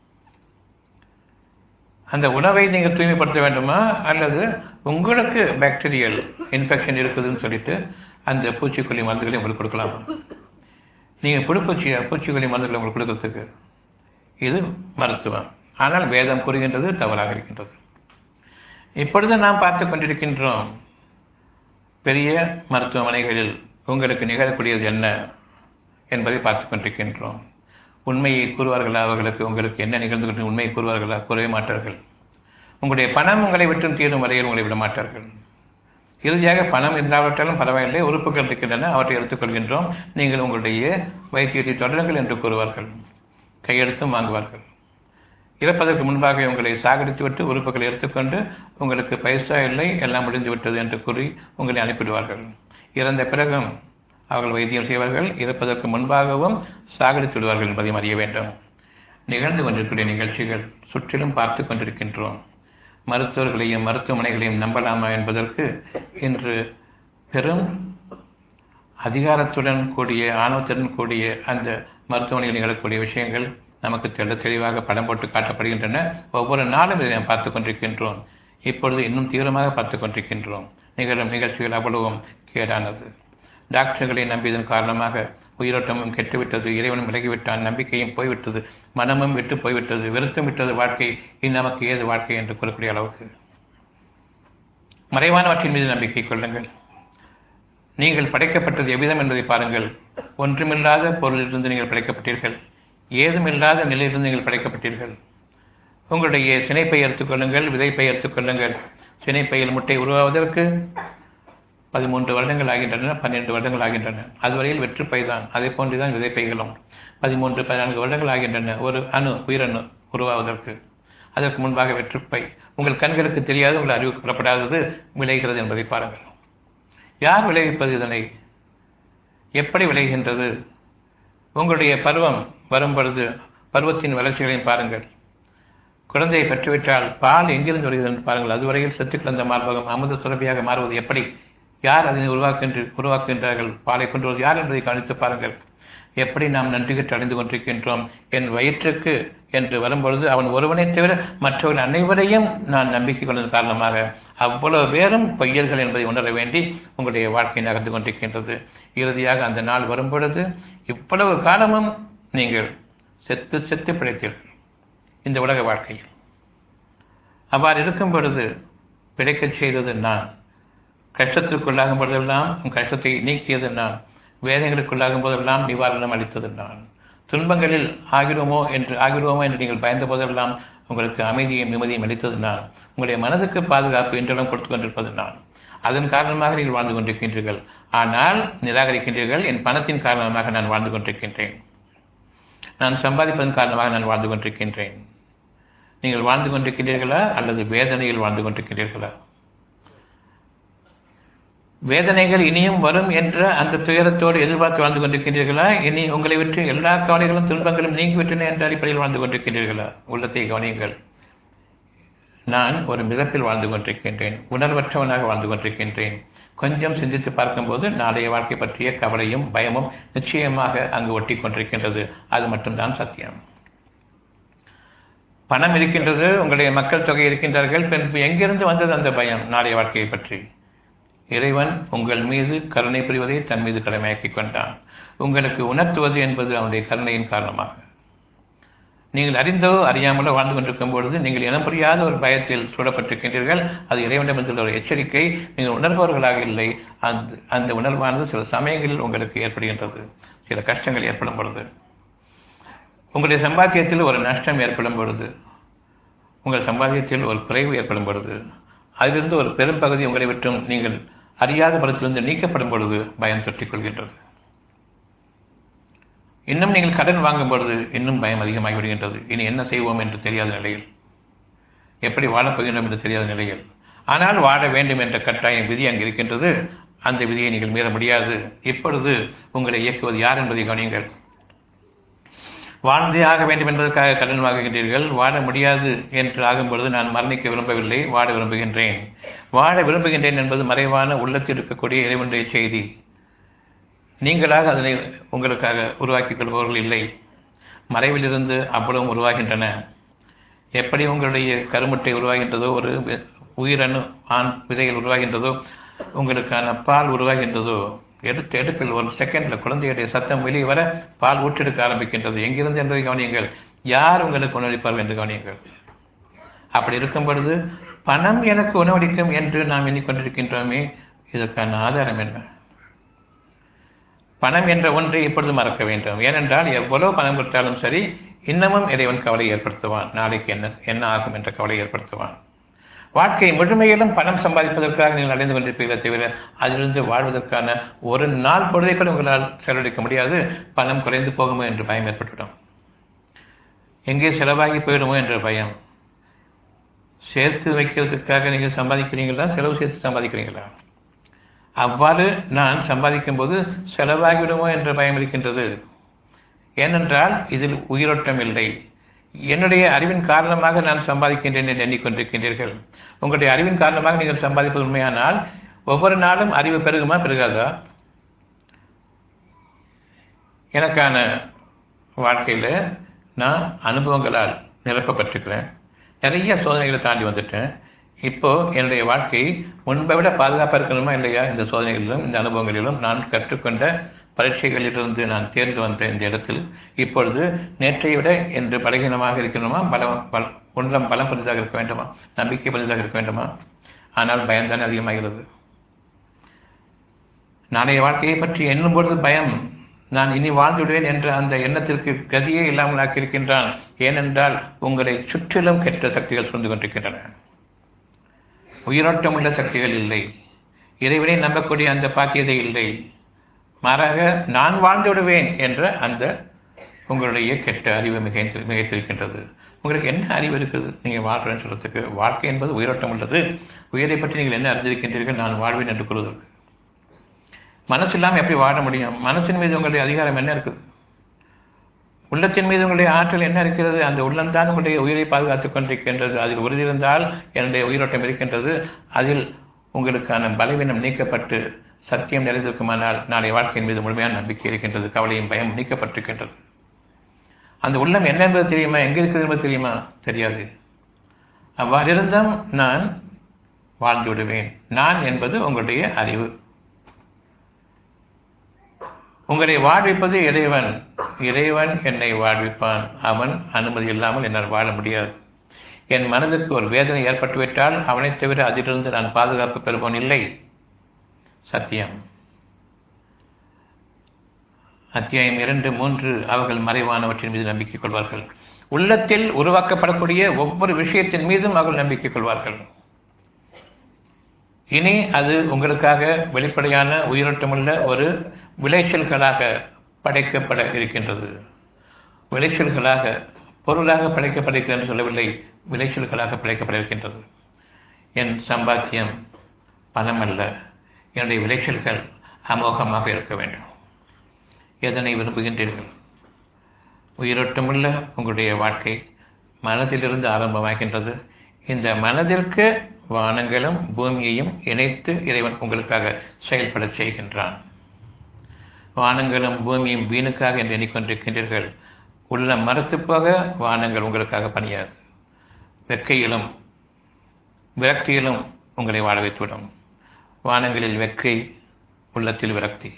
அந்த உணவை நீங்கள் தூய்மைப்படுத்த வேண்டுமா அல்லது உங்களுக்கு பாக்டீரியல் இன்ஃபெக்ஷன் இருக்குதுன்னு சொல்லிட்டு அந்த பூச்சிக்கொல்லி மருந்துகளை உங்களுக்கு கொடுக்கலாமா நீங்கள் புழுப்பூச்சி பூச்சிக்கொல்லி மருந்துகளை உங்களுக்கு கொடுக்கறதுக்கு இது மருத்துவம் ஆனால் வேதம் கூறுகின்றது தவறாக இருக்கின்றது இப்பொழுது நாம் பார்த்து கொண்டிருக்கின்றோம் பெரிய மருத்துவமனைகளில் உங்களுக்கு நிகழக்கூடியது என்ன என்பதை பார்த்து கொண்டிருக்கின்றோம் உண்மையை கூறுவார்களா அவர்களுக்கு உங்களுக்கு என்ன நிகழ்ந்து கொண்டு உண்மையை கூறுவார்களா கூறவே மாட்டார்கள் உங்களுடைய பணம் உங்களை விட்டும் தீரும் வரையில் உங்களை விட மாட்டார்கள் இறுதியாக பணம் இல்லாவிட்டாலும் பரவாயில்லை உறுப்புகள் இருக்கின்றன அவற்றை எடுத்துக்கொள்கின்றோம் நீங்கள் உங்களுடைய வைத்தியத்தை தொடருங்கள் என்று கூறுவார்கள் கையெழுத்தும் வாங்குவார்கள் இறப்பதற்கு முன்பாக உங்களை சாகடித்து விட்டு உறுப்புகளை எடுத்துக்கொண்டு உங்களுக்கு பைசா இல்லை எல்லாம் முடிந்து விட்டது என்று கூறி உங்களை அனுப்பிடுவார்கள் இறந்த பிறகும் அவர்கள் வைத்தியம் செய்வார்கள் இறப்பதற்கு முன்பாகவும் சாகடித்து விடுவார்கள் என்பதையும் அறிய வேண்டும் நிகழ்ந்து கொண்டிருக்கிற நிகழ்ச்சிகள் சுற்றிலும் பார்த்து கொண்டிருக்கின்றோம் மருத்துவர்களையும் மருத்துவமனைகளையும் நம்பலாமா என்பதற்கு இன்று பெரும் அதிகாரத்துடன் கூடிய ஆணவத்துடன் கூடிய அந்த மருத்துவமனையில் நிகழக்கூடிய விஷயங்கள் நமக்கு தெள்ள தெளிவாக படம் போட்டு காட்டப்படுகின்றன ஒவ்வொரு நாளும் இதை நாம் பார்த்து கொண்டிருக்கின்றோம் இப்பொழுது இன்னும் தீவிரமாக பார்த்து கொண்டிருக்கின்றோம் நிகழும் நிகழ்ச்சிகள் அவ்வளவும் கேடானது டாக்டர்களை நம்பியதன் காரணமாக உயிரோட்டமும் கெட்டுவிட்டது இறைவனும் விலகிவிட்டான் நம்பிக்கையும் போய்விட்டது மனமும் விட்டு போய்விட்டது வெறுத்தும் விட்டது வாழ்க்கை இனி நமக்கு ஏது வாழ்க்கை என்று கூறக்கூடிய அளவுக்கு மறைவானவற்றின் மீது நம்பிக்கை கொள்ளுங்கள் நீங்கள் படைக்கப்பட்டது எவ்விதம் என்பதை பாருங்கள் ஒன்றுமில்லாத பொருளிலிருந்து நீங்கள் படைக்கப்பட்டீர்கள் ஏதுமில்லாத நிலையிலிருந்து நீங்கள் படைக்கப்பட்டீர்கள் உங்களுடைய சினைப்பை எடுத்துக்கொள்ளுங்கள் விதைப்பை எடுத்துக்கொள்ளுங்கள் சினைப்பையில் முட்டை உருவாவதற்கு பதிமூன்று வருடங்கள் ஆகின்றன பன்னிரண்டு வருடங்கள் ஆகின்றன அதுவரையில் வெற்றுப்பை தான் அதே போன்றுதான் விதைப்பைகளும் பதிமூன்று பதினான்கு வருடங்கள் ஆகின்றன ஒரு அணு உயிரணு உருவாவதற்கு அதற்கு முன்பாக வெற்றுப்பை உங்கள் கண்களுக்கு தெரியாது உங்கள் அறிவு கூறப்படாதது விளைகிறது என்பதை பாருங்கள் யார் விளைவிப்பது இதனை எப்படி விளைகின்றது உங்களுடைய பருவம் வரும் பொழுது பருவத்தின் வளர்ச்சிகளையும் பாருங்கள் குழந்தையை பெற்றுவிட்டால் பால் எங்கிருந்து வருகிறது என்று பாருங்கள் அதுவரையில் செத்து கிடந்த மார்பகம் அமுத சுரபியாக மாறுவது எப்படி யார் அதனை உருவாக்குகின்ற உருவாக்குகின்றார்கள் பாலை கொண்டு வருவது யார் என்பதை கவனித்து பாருங்கள் எப்படி நாம் நன்றி கற்று அடைந்து கொண்டிருக்கின்றோம் என் வயிற்றுக்கு என்று வரும்பொழுது அவன் ஒருவனை தவிர மற்றவர்கள் அனைவரையும் நான் நம்பிக்கை கொண்டதன் காரணமாக அவ்வளவு பேரும் பொய்யர்கள் என்பதை உணர வேண்டி உங்களுடைய வாழ்க்கை நகர்ந்து கொண்டிருக்கின்றது இறுதியாக அந்த நாள் வரும்பொழுது இவ்வளவு காலமும் நீங்கள் செத்து செத்து பிழைத்தீர்கள் இந்த உலக வாழ்க்கையில் அவ்வாறு இருக்கும் பொழுது பிழைக்கச் செய்தது நான் கஷ்டத்திற்குள்ளாகும் பொழுதெல்லாம் உன் கஷ்டத்தை நீக்கியது நான் வேதனைகளுக்குள்ளாகும் போதெல்லாம் நிவாரணம் அளித்தது நான் துன்பங்களில் ஆகிறோமோ என்று ஆகிறோமோ என்று நீங்கள் பயந்த போதெல்லாம் உங்களுக்கு அமைதியும் நிம்மதியும் அளித்தது நான் உங்களுடைய மனதுக்கு பாதுகாப்பு என்றெல்லாம் கொடுத்து கொண்டிருப்பது நான் அதன் காரணமாக நீங்கள் வாழ்ந்து கொண்டிருக்கின்றீர்கள் ஆனால் நிராகரிக்கின்றீர்கள் என் பணத்தின் காரணமாக நான் வாழ்ந்து கொண்டிருக்கின்றேன் நான் சம்பாதிப்பதன் காரணமாக நான் வாழ்ந்து கொண்டிருக்கின்றேன் நீங்கள் வாழ்ந்து கொண்டிருக்கின்றீர்களா அல்லது வேதனையில் வாழ்ந்து கொண்டிருக்கின்றீர்களா வேதனைகள் இனியும் வரும் என்ற அந்த துயரத்தோடு எதிர்பார்த்து வாழ்ந்து கொண்டிருக்கின்றீர்களா இனி உங்களை விட்டு எல்லா கவலைகளும் துன்பங்களும் நீங்கிவிட்டன என்ற அடிப்படையில் வாழ்ந்து கொண்டிருக்கின்றீர்களா உள்ளத்தை கவனியுங்கள் நான் ஒரு மிதப்பில் வாழ்ந்து கொண்டிருக்கின்றேன் உணர்வற்றவனாக வாழ்ந்து கொண்டிருக்கின்றேன் கொஞ்சம் சிந்தித்து பார்க்கும்போது நாளைய வாழ்க்கை பற்றிய கவலையும் பயமும் நிச்சயமாக அங்கு ஒட்டி கொண்டிருக்கின்றது அது மட்டும்தான் சத்தியம் பணம் இருக்கின்றது உங்களுடைய மக்கள் தொகை இருக்கின்றார்கள் பின்பு எங்கிருந்து வந்தது அந்த பயம் நாளைய வாழ்க்கையை பற்றி இறைவன் உங்கள் மீது கருணை புரிவதை தன் மீது கடமையாக்கிக் கொண்டான் உங்களுக்கு உணர்த்துவது என்பது அவனுடைய கருணையின் காரணமாக நீங்கள் அறிந்தோ அறியாமலோ வாழ்ந்து கொண்டிருக்கும் பொழுது நீங்கள் இனம் புரியாத ஒரு பயத்தில் சூழப்பட்டிருக்கின்றீர்கள் அது இறைவனிடமிருந்துள்ள ஒரு எச்சரிக்கை நீங்கள் உணர்பவர்களாக இல்லை அந்த அந்த உணர்வானது சில சமயங்களில் உங்களுக்கு ஏற்படுகின்றது சில கஷ்டங்கள் ஏற்படும் பொழுது உங்களுடைய சம்பாத்தியத்தில் ஒரு நஷ்டம் ஏற்படும் பொழுது உங்கள் சம்பாத்தியத்தில் ஒரு குறைவு ஏற்படும் பொழுது அதிலிருந்து ஒரு பெரும் பகுதி உங்களை விட்டும் நீங்கள் அறியாத பலத்திலிருந்து நீக்கப்படும் பொழுது பயம் தொற்றிக் கொள்கின்றது இன்னும் நீங்கள் கடன் வாங்கும் பொழுது இன்னும் பயம் அதிகமாகி விடுகின்றது இனி என்ன செய்வோம் என்று தெரியாத நிலையில் எப்படி வாழப்போகின்றோம் என்று தெரியாத நிலையில் ஆனால் வாழ வேண்டும் என்ற கட்டாயம் விதி அங்கு இருக்கின்றது அந்த விதியை நீங்கள் மீற முடியாது இப்பொழுது உங்களை இயக்குவது யார் என்பதை கவனியுங்கள் வாழ்ந்தே ஆக வேண்டும் என்பதற்காக கடன் வாங்குகின்றீர்கள் வாழ முடியாது என்று ஆகும் பொழுது நான் மரணிக்க விரும்பவில்லை வாழ விரும்புகின்றேன் வாழ விரும்புகின்றேன் என்பது மறைவான உள்ளத்தில் இருக்கக்கூடிய இறைவனுடைய செய்தி நீங்களாக அதனை உங்களுக்காக உருவாக்கிக் கொள்பவர்கள் இல்லை மறைவிலிருந்து அவ்வளவும் உருவாகின்றன எப்படி உங்களுடைய கருமுட்டை உருவாகின்றதோ ஒரு உயிரணு ஆண் விதைகள் உருவாகின்றதோ உங்களுக்கான பால் உருவாகின்றதோ எடுத்த எடுப்பில் ஒரு செகண்ட்ல குழந்தையுடைய சத்தம் வெளியே வர பால் ஊற்றெடுக்க ஆரம்பிக்கின்றது எங்கிருந்து என்பதை கவனியுங்கள் யார் உங்களுக்கு உணவளிப்பார்கள் என்று கவனியுங்கள் அப்படி இருக்கும் பொழுது பணம் எனக்கு உணவளிக்கும் என்று நாம் எண்ணிக்கொண்டிருக்கின்றோமே இதற்கான ஆதாரம் என்ன பணம் என்ற ஒன்றை இப்பொழுது மறக்க வேண்டும் ஏனென்றால் எவ்வளவு பணம் கொடுத்தாலும் சரி இன்னமும் இறைவன் கவலை ஏற்படுத்துவான் நாளைக்கு என்ன என்ன ஆகும் என்ற கவலை ஏற்படுத்துவான் வாழ்க்கை முழுமையிலும் பணம் சம்பாதிப்பதற்காக நீங்கள் அடைந்து கொண்டிருப்பீர்களே தவிர அதிலிருந்து வாழ்வதற்கான ஒரு நாள் பொழுதை கூட உங்களால் செலவழிக்க முடியாது பணம் குறைந்து போகுமோ என்று பயம் ஏற்பட்டுவிடும் எங்கே செலவாகி போயிடுமோ என்ற பயம் சேர்த்து வைக்கிறதுக்காக நீங்கள் சம்பாதிக்கிறீங்களா செலவு சேர்த்து சம்பாதிக்கிறீங்களா அவ்வாறு நான் சம்பாதிக்கும் போது செலவாகிவிடுமோ என்ற பயம் இருக்கின்றது ஏனென்றால் இதில் உயிரோட்டம் இல்லை என்னுடைய அறிவின் காரணமாக நான் சம்பாதிக்கின்றேன் என்று எண்ணிக்கொண்டிருக்கின்றீர்கள் உங்களுடைய அறிவின் காரணமாக நீங்கள் சம்பாதிப்பது உண்மையானால் ஒவ்வொரு நாளும் அறிவு பெருகுமா பெருகாதா எனக்கான வாழ்க்கையில் நான் அனுபவங்களால் நிரப்பப்பட்டிருக்கிறேன் நிறைய சோதனைகளை தாண்டி வந்துட்டேன் இப்போ என்னுடைய வாழ்க்கை முன்பை விட பாதுகாப்பாக இருக்கணுமா இல்லையா இந்த சோதனைகளிலும் இந்த அனுபவங்களிலும் நான் கற்றுக்கொண்ட பரீட்சைகளிலிருந்து நான் தேர்ந்து வந்த இந்த இடத்தில் இப்பொழுது நேற்றை விட என்று பலகீனமாக இருக்கணுமா பலம் பல ஒன்றம் பலம் புரிதாக இருக்க வேண்டுமா நம்பிக்கை புரிதாக இருக்க வேண்டுமா ஆனால் பயம்தான் அதிகமாகிறது நாளைய வாழ்க்கையை பற்றி எண்ணும் பொழுது பயம் நான் இனி வாழ்ந்துவிடுவேன் என்ற அந்த எண்ணத்திற்கு கதியே இல்லாமல் ஆக்கியிருக்கின்றான் ஏனென்றால் உங்களை சுற்றிலும் கெட்ட சக்திகள் சூழ்ந்து கொண்டிருக்கின்றன உயிரோட்டம் உள்ள சக்திகள் இல்லை இறைவனை நம்பக்கூடிய அந்த பாக்கியதை இல்லை மாறாக நான் வாழ்ந்து விடுவேன் என்ற அந்த உங்களுடைய கெட்ட அறிவு மிகைத்து மிகைத்திருக்கின்றது உங்களுக்கு என்ன அறிவு இருக்குது நீங்கள் வாழ்றேன்னு சொல்றதுக்கு வாழ்க்கை என்பது உயிரோட்டம் உள்ளது உயிரை பற்றி நீங்கள் என்ன அறிந்திருக்கின்றீர்கள் நான் வாழ்வேன் என்று கூறுவதற்கு மனசு இல்லாமல் எப்படி வாழ முடியும் மனசின் மீது உங்களுடைய அதிகாரம் என்ன இருக்குது உள்ளத்தின் மீது உங்களுடைய ஆற்றல் என்ன இருக்கிறது அந்த உள்ளம்தான் உங்களுடைய உயிரை பாதுகாத்துக் கொண்டிருக்கின்றது அதில் உறுதி இருந்தால் என்னுடைய உயிரோட்டம் இருக்கின்றது அதில் உங்களுக்கான பலவீனம் நீக்கப்பட்டு சத்தியம் நிறைந்திருக்குமானால் நாளை வாழ்க்கையின் மீது முழுமையான நம்பிக்கை இருக்கின்றது கவலையும் பயம் நீக்கப்பட்டிருக்கின்றது அந்த உள்ளம் என்ன என்பது தெரியுமா எங்கே இருக்கிறது என்பது தெரியுமா தெரியாது அவ்வாறு இருந்தும் நான் வாழ்ந்து விடுவேன் நான் என்பது உங்களுடைய அறிவு உங்களை வாழ்விப்பது இறைவன் இறைவன் என்னை வாழ்விப்பான் அவன் அனுமதி இல்லாமல் என்னால் வாழ முடியாது என் மனதுக்கு ஒரு வேதனை ஏற்பட்டுவிட்டால் அவனைத் தவிர அதிலிருந்து நான் பாதுகாப்பு பெறுவோன் இல்லை சத்தியம் அத்தியாயம் இரண்டு மூன்று அவர்கள் மறைவானவற்றின் மீது நம்பிக்கை கொள்வார்கள் உள்ளத்தில் உருவாக்கப்படக்கூடிய ஒவ்வொரு விஷயத்தின் மீதும் அவர்கள் நம்பிக்கை கொள்வார்கள் இனி அது உங்களுக்காக வெளிப்படையான உயிரோட்டமுள்ள ஒரு விளைச்சல்களாக படைக்கப்பட இருக்கின்றது விளைச்சல்களாக பொருளாக படைக்கப்பட என்று சொல்லவில்லை விளைச்சல்களாக படைக்கப்பட இருக்கின்றது என் சம்பாத்தியம் பணம் அல்ல என்னுடைய விளைச்சல்கள் அமோகமாக இருக்க வேண்டும் எதனை விரும்புகின்றீர்கள் உயிரோட்டமுள்ள உங்களுடைய வாழ்க்கை மனதிலிருந்து ஆரம்பமாகின்றது இந்த மனதிற்கு வானங்களும் பூமியையும் இணைத்து இறைவன் உங்களுக்காக செயல்பட செய்கின்றான் வானங்களும் பூமியும் வீணுக்காக என்று எண்ணிக்கொண்டிருக்கின்றீர்கள் உள்ள மரத்து போக வானங்கள் உங்களுக்காக பணியாது வெக்கையிலும் விரக்தியிலும் உங்களை வாழ வைத்துவிடும் வானங்களில் வெக்கை உள்ளத்தில் விரக்தி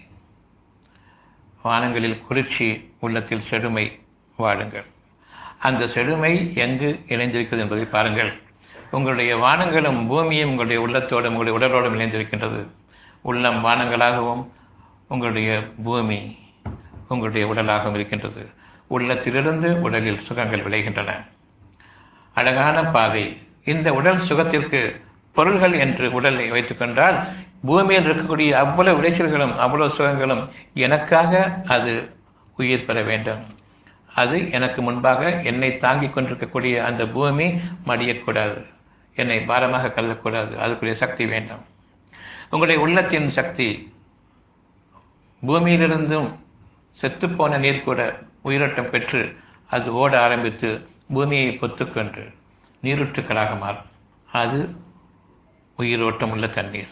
வானங்களில் குளிர்ச்சி உள்ளத்தில் செழுமை வாழுங்கள் அந்த செழுமை எங்கு இணைந்திருக்கிறது என்பதை பாருங்கள் உங்களுடைய வானங்களும் பூமியும் உங்களுடைய உள்ளத்தோடும் உங்களுடைய உடலோடும் இணைந்திருக்கின்றது உள்ளம் வானங்களாகவும் உங்களுடைய பூமி உங்களுடைய உடலாகவும் இருக்கின்றது உள்ளத்திலிருந்து உடலில் சுகங்கள் விளைகின்றன அழகான பாதை இந்த உடல் சுகத்திற்கு பொருள்கள் என்று உடலை வைத்துக் கொண்டால் பூமியில் இருக்கக்கூடிய அவ்வளவு விளைச்சல்களும் அவ்வளவு சுகங்களும் எனக்காக அது உயிர் பெற வேண்டும் அது எனக்கு முன்பாக என்னை தாங்கிக் கொண்டிருக்கக்கூடிய அந்த பூமி மடியக்கூடாது என்னை பாரமாக கருதக்கூடாது அதுக்குரிய சக்தி வேண்டும் உங்களுடைய உள்ளத்தின் சக்தி பூமியிலிருந்தும் செத்துப்போன நீர் கூட உயிரோட்டம் பெற்று அது ஓட ஆரம்பித்து பூமியை பொத்துக்கொண்டு நீரூற்றுக்களாக மாறும் அது உயிரோட்டம் உள்ள தண்ணீர்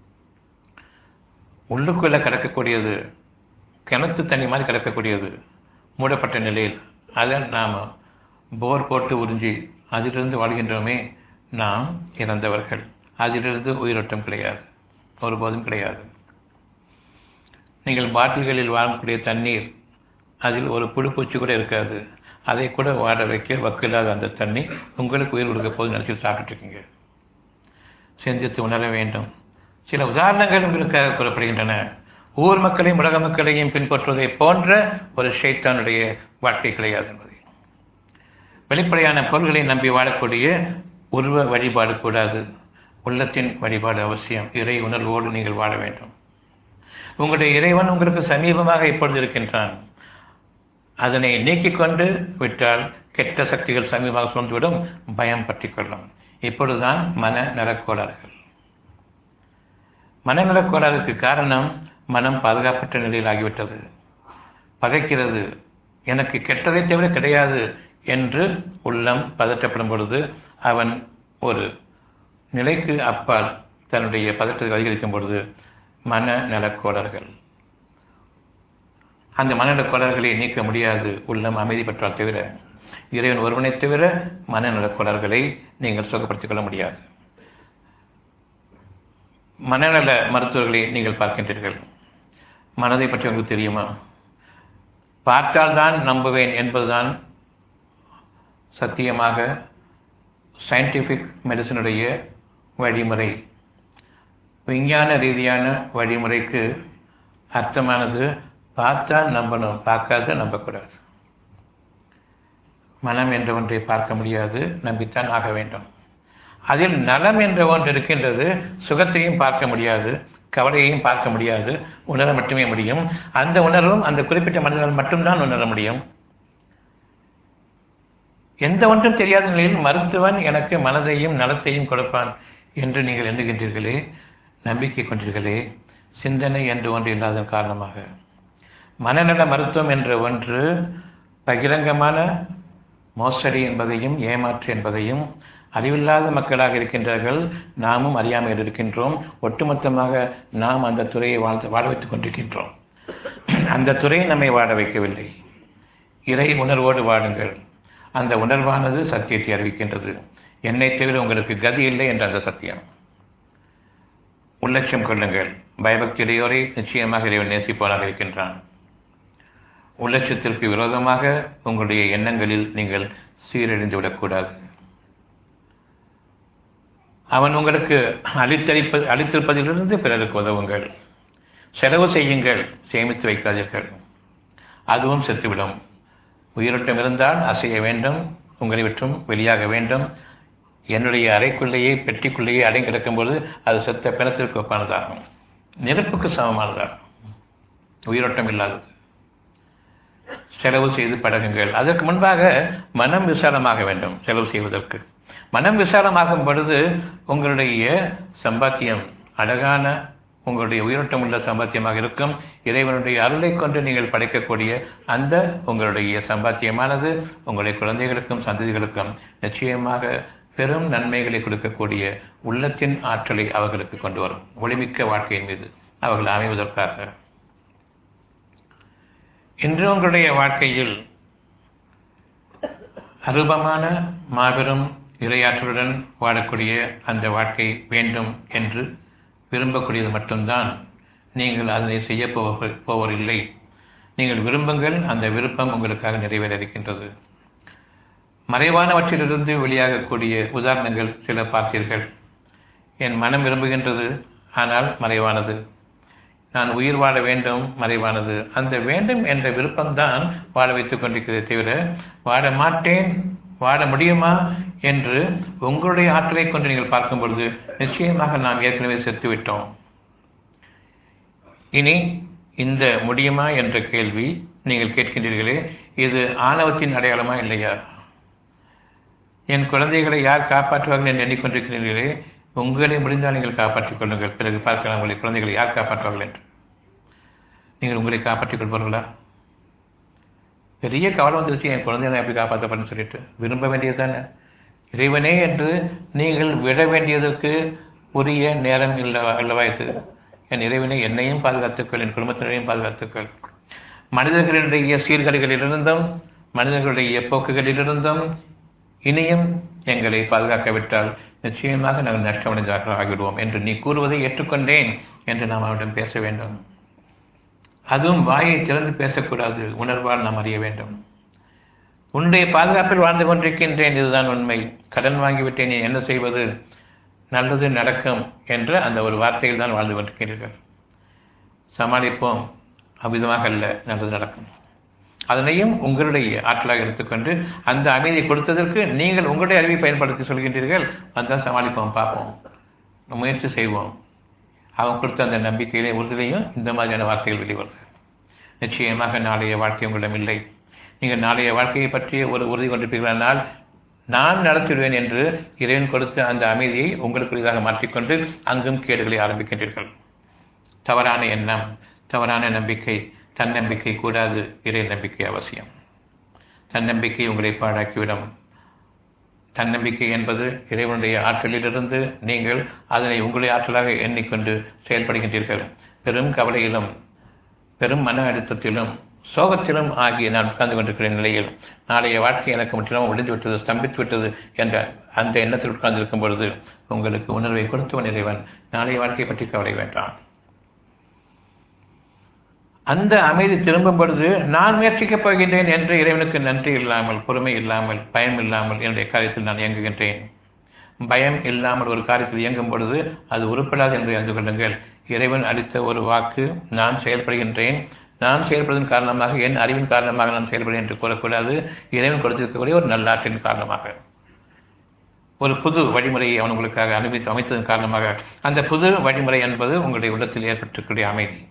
உள்ளுக்குள்ள கிடக்கக்கூடியது கிணத்து தண்ணி மாதிரி கிடக்கக்கூடியது மூடப்பட்ட நிலையில் அதை நாம் போர் போட்டு உறிஞ்சி அதிலிருந்து வாழ்கின்றோமே நாம் இறந்தவர்கள் அதிலிருந்து உயிரோட்டம் கிடையாது ஒருபோதும் கிடையாது நீங்கள் பாட்டில்களில் வாங்கக்கூடிய தண்ணீர் அதில் ஒரு புழுப்பூச்சி கூட இருக்காது அதை கூட வாட வைக்க வக்கில்லாத அந்த தண்ணி உங்களுக்கு உயிர் கொடுக்க போது நினச்சி சாப்பிட்டுருக்கீங்க சிந்தித்து உணர வேண்டும் சில உதாரணங்கள் உங்களுக்காக கூறப்படுகின்றன ஊர் மக்களையும் உலக மக்களையும் பின்பற்றுவதை போன்ற ஒரு ஷைத்தானுடைய வாழ்க்கை கிடையாது என்பதை வெளிப்படையான பொருள்களை நம்பி வாழக்கூடிய உருவ வழிபாடு கூடாது உள்ளத்தின் வழிபாடு அவசியம் இறை உணர்வோடு நீங்கள் வாழ வேண்டும் உங்களுடைய இறைவன் உங்களுக்கு சமீபமாக இப்பொழுது இருக்கின்றான் அதனை நீக்கிக் கொண்டு விட்டால் கெட்ட சக்திகள் சமீபமாக சூழ்ந்துவிடும் பயம் பற்றிக் கொள்ளும் இப்பொழுதுதான் மன நலக்கோளாறுகள் மனநலக்கோளாறுக்கு காரணம் மனம் பாதுகாப்பற்ற நிலையில் ஆகிவிட்டது பதைக்கிறது எனக்கு கெட்டதை தவிர கிடையாது என்று உள்ளம் பதற்றப்படும் பொழுது அவன் ஒரு நிலைக்கு அப்பால் தன்னுடைய பதற்றத்தை அதிகரிக்கும் பொழுது மன நலக்கோளர்கள் அந்த மனநலக் கோளாறுகளை நீக்க முடியாது உள்ளம் அமைதி பெற்றால் தவிர இறைவன் ஒருவனை தவிர மனநலக் கோளாறுகளை நீங்கள் சுகப்படுத்திக் கொள்ள முடியாது மனநல மருத்துவர்களை நீங்கள் பார்க்கின்றீர்கள் மனதை பற்றி உங்களுக்கு தெரியுமா பார்த்தால்தான் நம்புவேன் என்பதுதான் சத்தியமாக சயின்டிஃபிக் மெடிசனுடைய வழிமுறை விஞ்ஞான ரீதியான வழிமுறைக்கு அர்த்தமானது பார்த்தால் நம்பணும் பார்க்காத நம்பக்கூடாது மனம் என்ற ஒன்றை பார்க்க முடியாது நம்பித்தான் ஆக வேண்டும் அதில் நலம் என்ற ஒன்று இருக்கின்றது சுகத்தையும் பார்க்க முடியாது கவலையையும் பார்க்க முடியாது உணர மட்டுமே முடியும் அந்த உணர்வும் அந்த குறிப்பிட்ட மனிதனால் மட்டும்தான் உணர முடியும் எந்த ஒன்றும் தெரியாத நிலையில் மருத்துவன் எனக்கு மனதையும் நலத்தையும் கொடுப்பான் என்று நீங்கள் எண்ணுகின்றீர்களே நம்பிக்கை கொண்டீர்களே சிந்தனை என்று ஒன்று இல்லாத காரணமாக மனநல மருத்துவம் என்ற ஒன்று பகிரங்கமான மோசடி என்பதையும் ஏமாற்று என்பதையும் அறிவில்லாத மக்களாக இருக்கின்றார்கள் நாமும் அறியாமல் இருக்கின்றோம் ஒட்டுமொத்தமாக நாம் அந்த துறையை வாழ்ந்து வாழ வைத்துக் கொண்டிருக்கின்றோம் அந்த துறை நம்மை வாழ வைக்கவில்லை இறை உணர்வோடு வாழுங்கள் அந்த உணர்வானது சத்தியத்தை அறிவிக்கின்றது என்னை தவிர உங்களுக்கு கதி இல்லை என்ற அந்த சத்தியம் உள்ளட்சம் கொள்ளுங்கள் பயபக்தி இடையோரை நிச்சயமாக இறைவன் நேசிப்பவனாக இருக்கின்றான் உள்ளட்சத்திற்கு விரோதமாக உங்களுடைய எண்ணங்களில் நீங்கள் சீரழிந்து விடக்கூடாது அவன் உங்களுக்கு அளித்தளிப்ப அளித்திருப்பதிலிருந்து பிறருக்கு உதவுங்கள் செலவு செய்யுங்கள் சேமித்து வைக்காதீர்கள் அதுவும் செத்துவிடும் உயிரோட்டம் இருந்தால் அசைய வேண்டும் உங்களை விட்டும் வெளியாக வேண்டும் என்னுடைய அறைக்குள்ளேயே பெட்டிக்குள்ளேயே அடங்கி கிடக்கும்போது அது செத்த பிணத்திற்கு ஒப்பானதாகும் நெருப்புக்கு சமமானதாகும் உயிரோட்டம் இல்லாதது செலவு செய்து பழகுங்கள் அதற்கு முன்பாக மனம் விசாலமாக வேண்டும் செலவு செய்வதற்கு மனம் விசாலமாகும் பொழுது உங்களுடைய சம்பாத்தியம் அழகான உங்களுடைய உயிரோட்டம் உள்ள சம்பாத்தியமாக இருக்கும் இறைவனுடைய அருளை கொண்டு நீங்கள் படைக்கக்கூடிய அந்த உங்களுடைய சம்பாத்தியமானது உங்களுடைய குழந்தைகளுக்கும் சந்ததிகளுக்கும் நிச்சயமாக பெரும் நன்மைகளை கொடுக்கக்கூடிய உள்ளத்தின் ஆற்றலை அவர்களுக்கு கொண்டு வரும் ஒளிமிக்க வாழ்க்கையின் மீது அவர்கள் அமைவதற்காக இன்று உங்களுடைய வாழ்க்கையில் அருபமான மாபெரும் இரையாற்றலுடன் வாழக்கூடிய அந்த வாழ்க்கை வேண்டும் என்று விரும்பக்கூடியது மட்டும்தான் நீங்கள் அதனை செய்ய போவ போவதில்லை நீங்கள் விரும்புங்கள் அந்த விருப்பம் உங்களுக்காக நிறைவேற இருக்கின்றது மறைவானவற்றிலிருந்து வெளியாகக்கூடிய உதாரணங்கள் சில பார்த்தீர்கள் என் மனம் விரும்புகின்றது ஆனால் மறைவானது நான் உயிர் வாழ வேண்டும் மறைவானது அந்த வேண்டும் என்ற விருப்பம்தான் வாழ வைத்துக் கொண்டிருக்கிறதே தவிர வாழ மாட்டேன் வாழ முடியுமா என்று உங்களுடைய ஆற்றலை கொண்டு நீங்கள் பார்க்கும் பொழுது நிச்சயமாக நாம் ஏற்கனவே செத்துவிட்டோம் இனி இந்த முடியுமா என்ற கேள்வி நீங்கள் கேட்கின்றீர்களே இது ஆணவத்தின் அடையாளமா இல்லையா என் குழந்தைகளை யார் காப்பாற்றுவார்கள் என்று எண்ணிக்கொண்டிருக்கிறீர்களே உங்களை முடிந்தால் நீங்கள் காப்பாற்றிக் கொள்ளுங்கள் பிறகு பார்க்கலாம் உங்களை குழந்தைகளை யார் காப்பாற்றுவார்கள் என்று நீங்கள் உங்களை காப்பாற்றிக் கொள்வார்களா பெரிய கவலை வந்துருச்சு என் குழந்தைகளை எப்படி காப்பாற்றப்படும் சொல்லிட்டு விரும்ப வேண்டியது தானே இறைவனே என்று நீங்கள் விட வேண்டியதற்கு உரிய நேரம் இல்ல அல்லவா இது என் இறைவனை என்னையும் பாதுகாத்துக்கள் என் குடும்பத்தினரையும் பாதுகாத்துக்கள் மனிதர்களுடைய சீர்கழிகளிலிருந்தும் மனிதர்களுடைய போக்குகளிலிருந்தும் இனியும் எங்களை பாதுகாக்கவிட்டால் நிச்சயமாக நாங்கள் நஷ்டமடைந்தவர்கள் ஆகிவிடுவோம் என்று நீ கூறுவதை ஏற்றுக்கொண்டேன் என்று நாம் அவரிடம் பேச வேண்டும் அதுவும் வாயை திறந்து பேசக்கூடாது உணர்வால் நாம் அறிய வேண்டும் உன்னுடைய பாதுகாப்பில் வாழ்ந்து கொண்டிருக்கின்றேன் இதுதான் உண்மை கடன் வாங்கிவிட்டேன் நீ என்ன செய்வது நல்லது நடக்கும் என்ற அந்த ஒரு வார்த்தையில் தான் வாழ்ந்து கொண்டிருக்கிறீர்கள் சமாளிப்போம் அவ்விதமாக அல்ல நல்லது நடக்கும் அதனையும் உங்களுடைய ஆற்றலாக எடுத்துக்கொண்டு அந்த அமைதியை கொடுத்ததற்கு நீங்கள் உங்களுடைய அறிவை பயன்படுத்தி சொல்கின்றீர்கள் அதான் சமாளிப்போம் பார்ப்போம் முயற்சி செய்வோம் அவன் கொடுத்த அந்த நம்பிக்கையிலே உறுதியிலையும் இந்த மாதிரியான வார்த்தைகள் வெளிவருது நிச்சயமாக நாளைய வாழ்க்கை உங்களிடம் இல்லை நீங்கள் நாளைய வாழ்க்கையை பற்றிய ஒரு உறுதி கொண்டிருப்பீர்களானால் நான் நடத்திடுவேன் என்று இறைவன் கொடுத்த அந்த அமைதியை உங்களுக்குரியதாக மாற்றிக்கொண்டு அங்கும் கேடுகளை ஆரம்பிக்கின்றீர்கள் தவறான எண்ணம் தவறான நம்பிக்கை தன்னம்பிக்கை கூடாது இறை நம்பிக்கை அவசியம் தன்னம்பிக்கை உங்களை பாழாக்கிவிடும் தன்னம்பிக்கை என்பது இறைவனுடைய ஆற்றலிலிருந்து நீங்கள் அதனை உங்களுடைய ஆற்றலாக எண்ணிக்கொண்டு செயல்படுகின்றீர்கள் பெரும் கவலையிலும் பெரும் மன அழுத்தத்திலும் சோகத்திலும் ஆகிய நான் உட்கார்ந்து கொண்டிருக்கிற நிலையில் நாளைய வாழ்க்கை எனக்கு முற்றிலும் ஒழிந்து விட்டது ஸ்தம்பித்து விட்டது என்ற அந்த எண்ணத்தில் உட்கார்ந்து இருக்கும் பொழுது உங்களுக்கு உணர்வை கொடுத்தவன் இறைவன் நாளைய வாழ்க்கையை பற்றி கவலை வேண்டாம் அந்த அமைதி திரும்பும் பொழுது நான் முயற்சிக்கப் போகின்றேன் என்று இறைவனுக்கு நன்றி இல்லாமல் பொறுமை இல்லாமல் பயம் இல்லாமல் என்னுடைய காரியத்தில் நான் இயங்குகின்றேன் பயம் இல்லாமல் ஒரு காரியத்தில் இயங்கும் பொழுது அது உருப்படாது என்று அறிந்து கொள்ளுங்கள் இறைவன் அளித்த ஒரு வாக்கு நான் செயல்படுகின்றேன் நான் செயல்படுவதன் காரணமாக என் அறிவின் காரணமாக நான் செயல்படுகிறேன் என்று கூறக்கூடாது இறைவன் கொடுத்திருக்கக்கூடிய ஒரு நல்லாற்றின் காரணமாக ஒரு புது வழிமுறையை அவன் உங்களுக்காக அனுமதித்து அமைத்ததன் காரணமாக அந்த புது வழிமுறை என்பது உங்களுடைய உள்ளத்தில் ஏற்பட்டிருக்கக்கூடிய அமைதி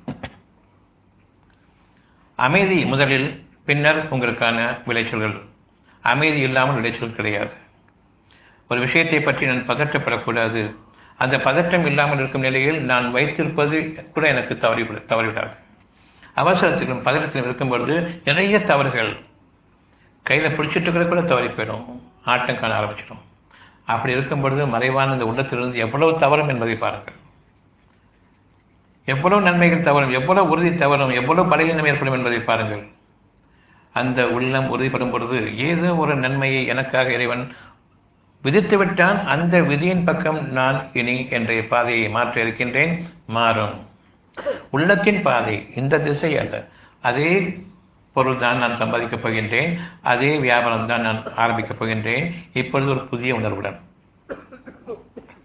அமைதி முதலில் பின்னர் உங்களுக்கான விளைச்சல்கள் அமைதி இல்லாமல் விளைச்சல் கிடையாது ஒரு விஷயத்தை பற்றி நான் பதற்றப்படக்கூடாது அந்த பதற்றம் இல்லாமல் இருக்கும் நிலையில் நான் வைத்திருப்பது கூட எனக்கு தவறி தவறிவிடாது அவசரத்திலும் பதற்றத்திலும் இருக்கும் பொழுது நிறைய தவறுகள் கையில் பிடிச்சிட்டு கூட கூட தவறி போயிடும் ஆட்டம் காண ஆரம்பிச்சிடும் அப்படி இருக்கும் பொழுது மறைவான இந்த உள்ளத்திலிருந்து எவ்வளவு தவறும் என்பதை பாருங்கள் எவ்வளவு நன்மைகள் தவறும் எவ்வளவு உறுதி தவறும் எவ்வளவு பலகீனம் ஏற்படும் என்பதை பாருங்கள் அந்த உள்ளம் உறுதிப்படும் பொழுது ஏதோ ஒரு நன்மையை எனக்காக இறைவன் விதித்து விட்டான் அந்த விதியின் பக்கம் நான் இனி என்ற பாதையை மாற்ற இருக்கின்றேன் மாறும் உள்ளத்தின் பாதை இந்த திசை அல்ல அதே பொருள் தான் நான் சம்பாதிக்கப் போகின்றேன் அதே வியாபாரம் தான் நான் ஆரம்பிக்கப் போகின்றேன் இப்பொழுது ஒரு புதிய உணர்வுடன்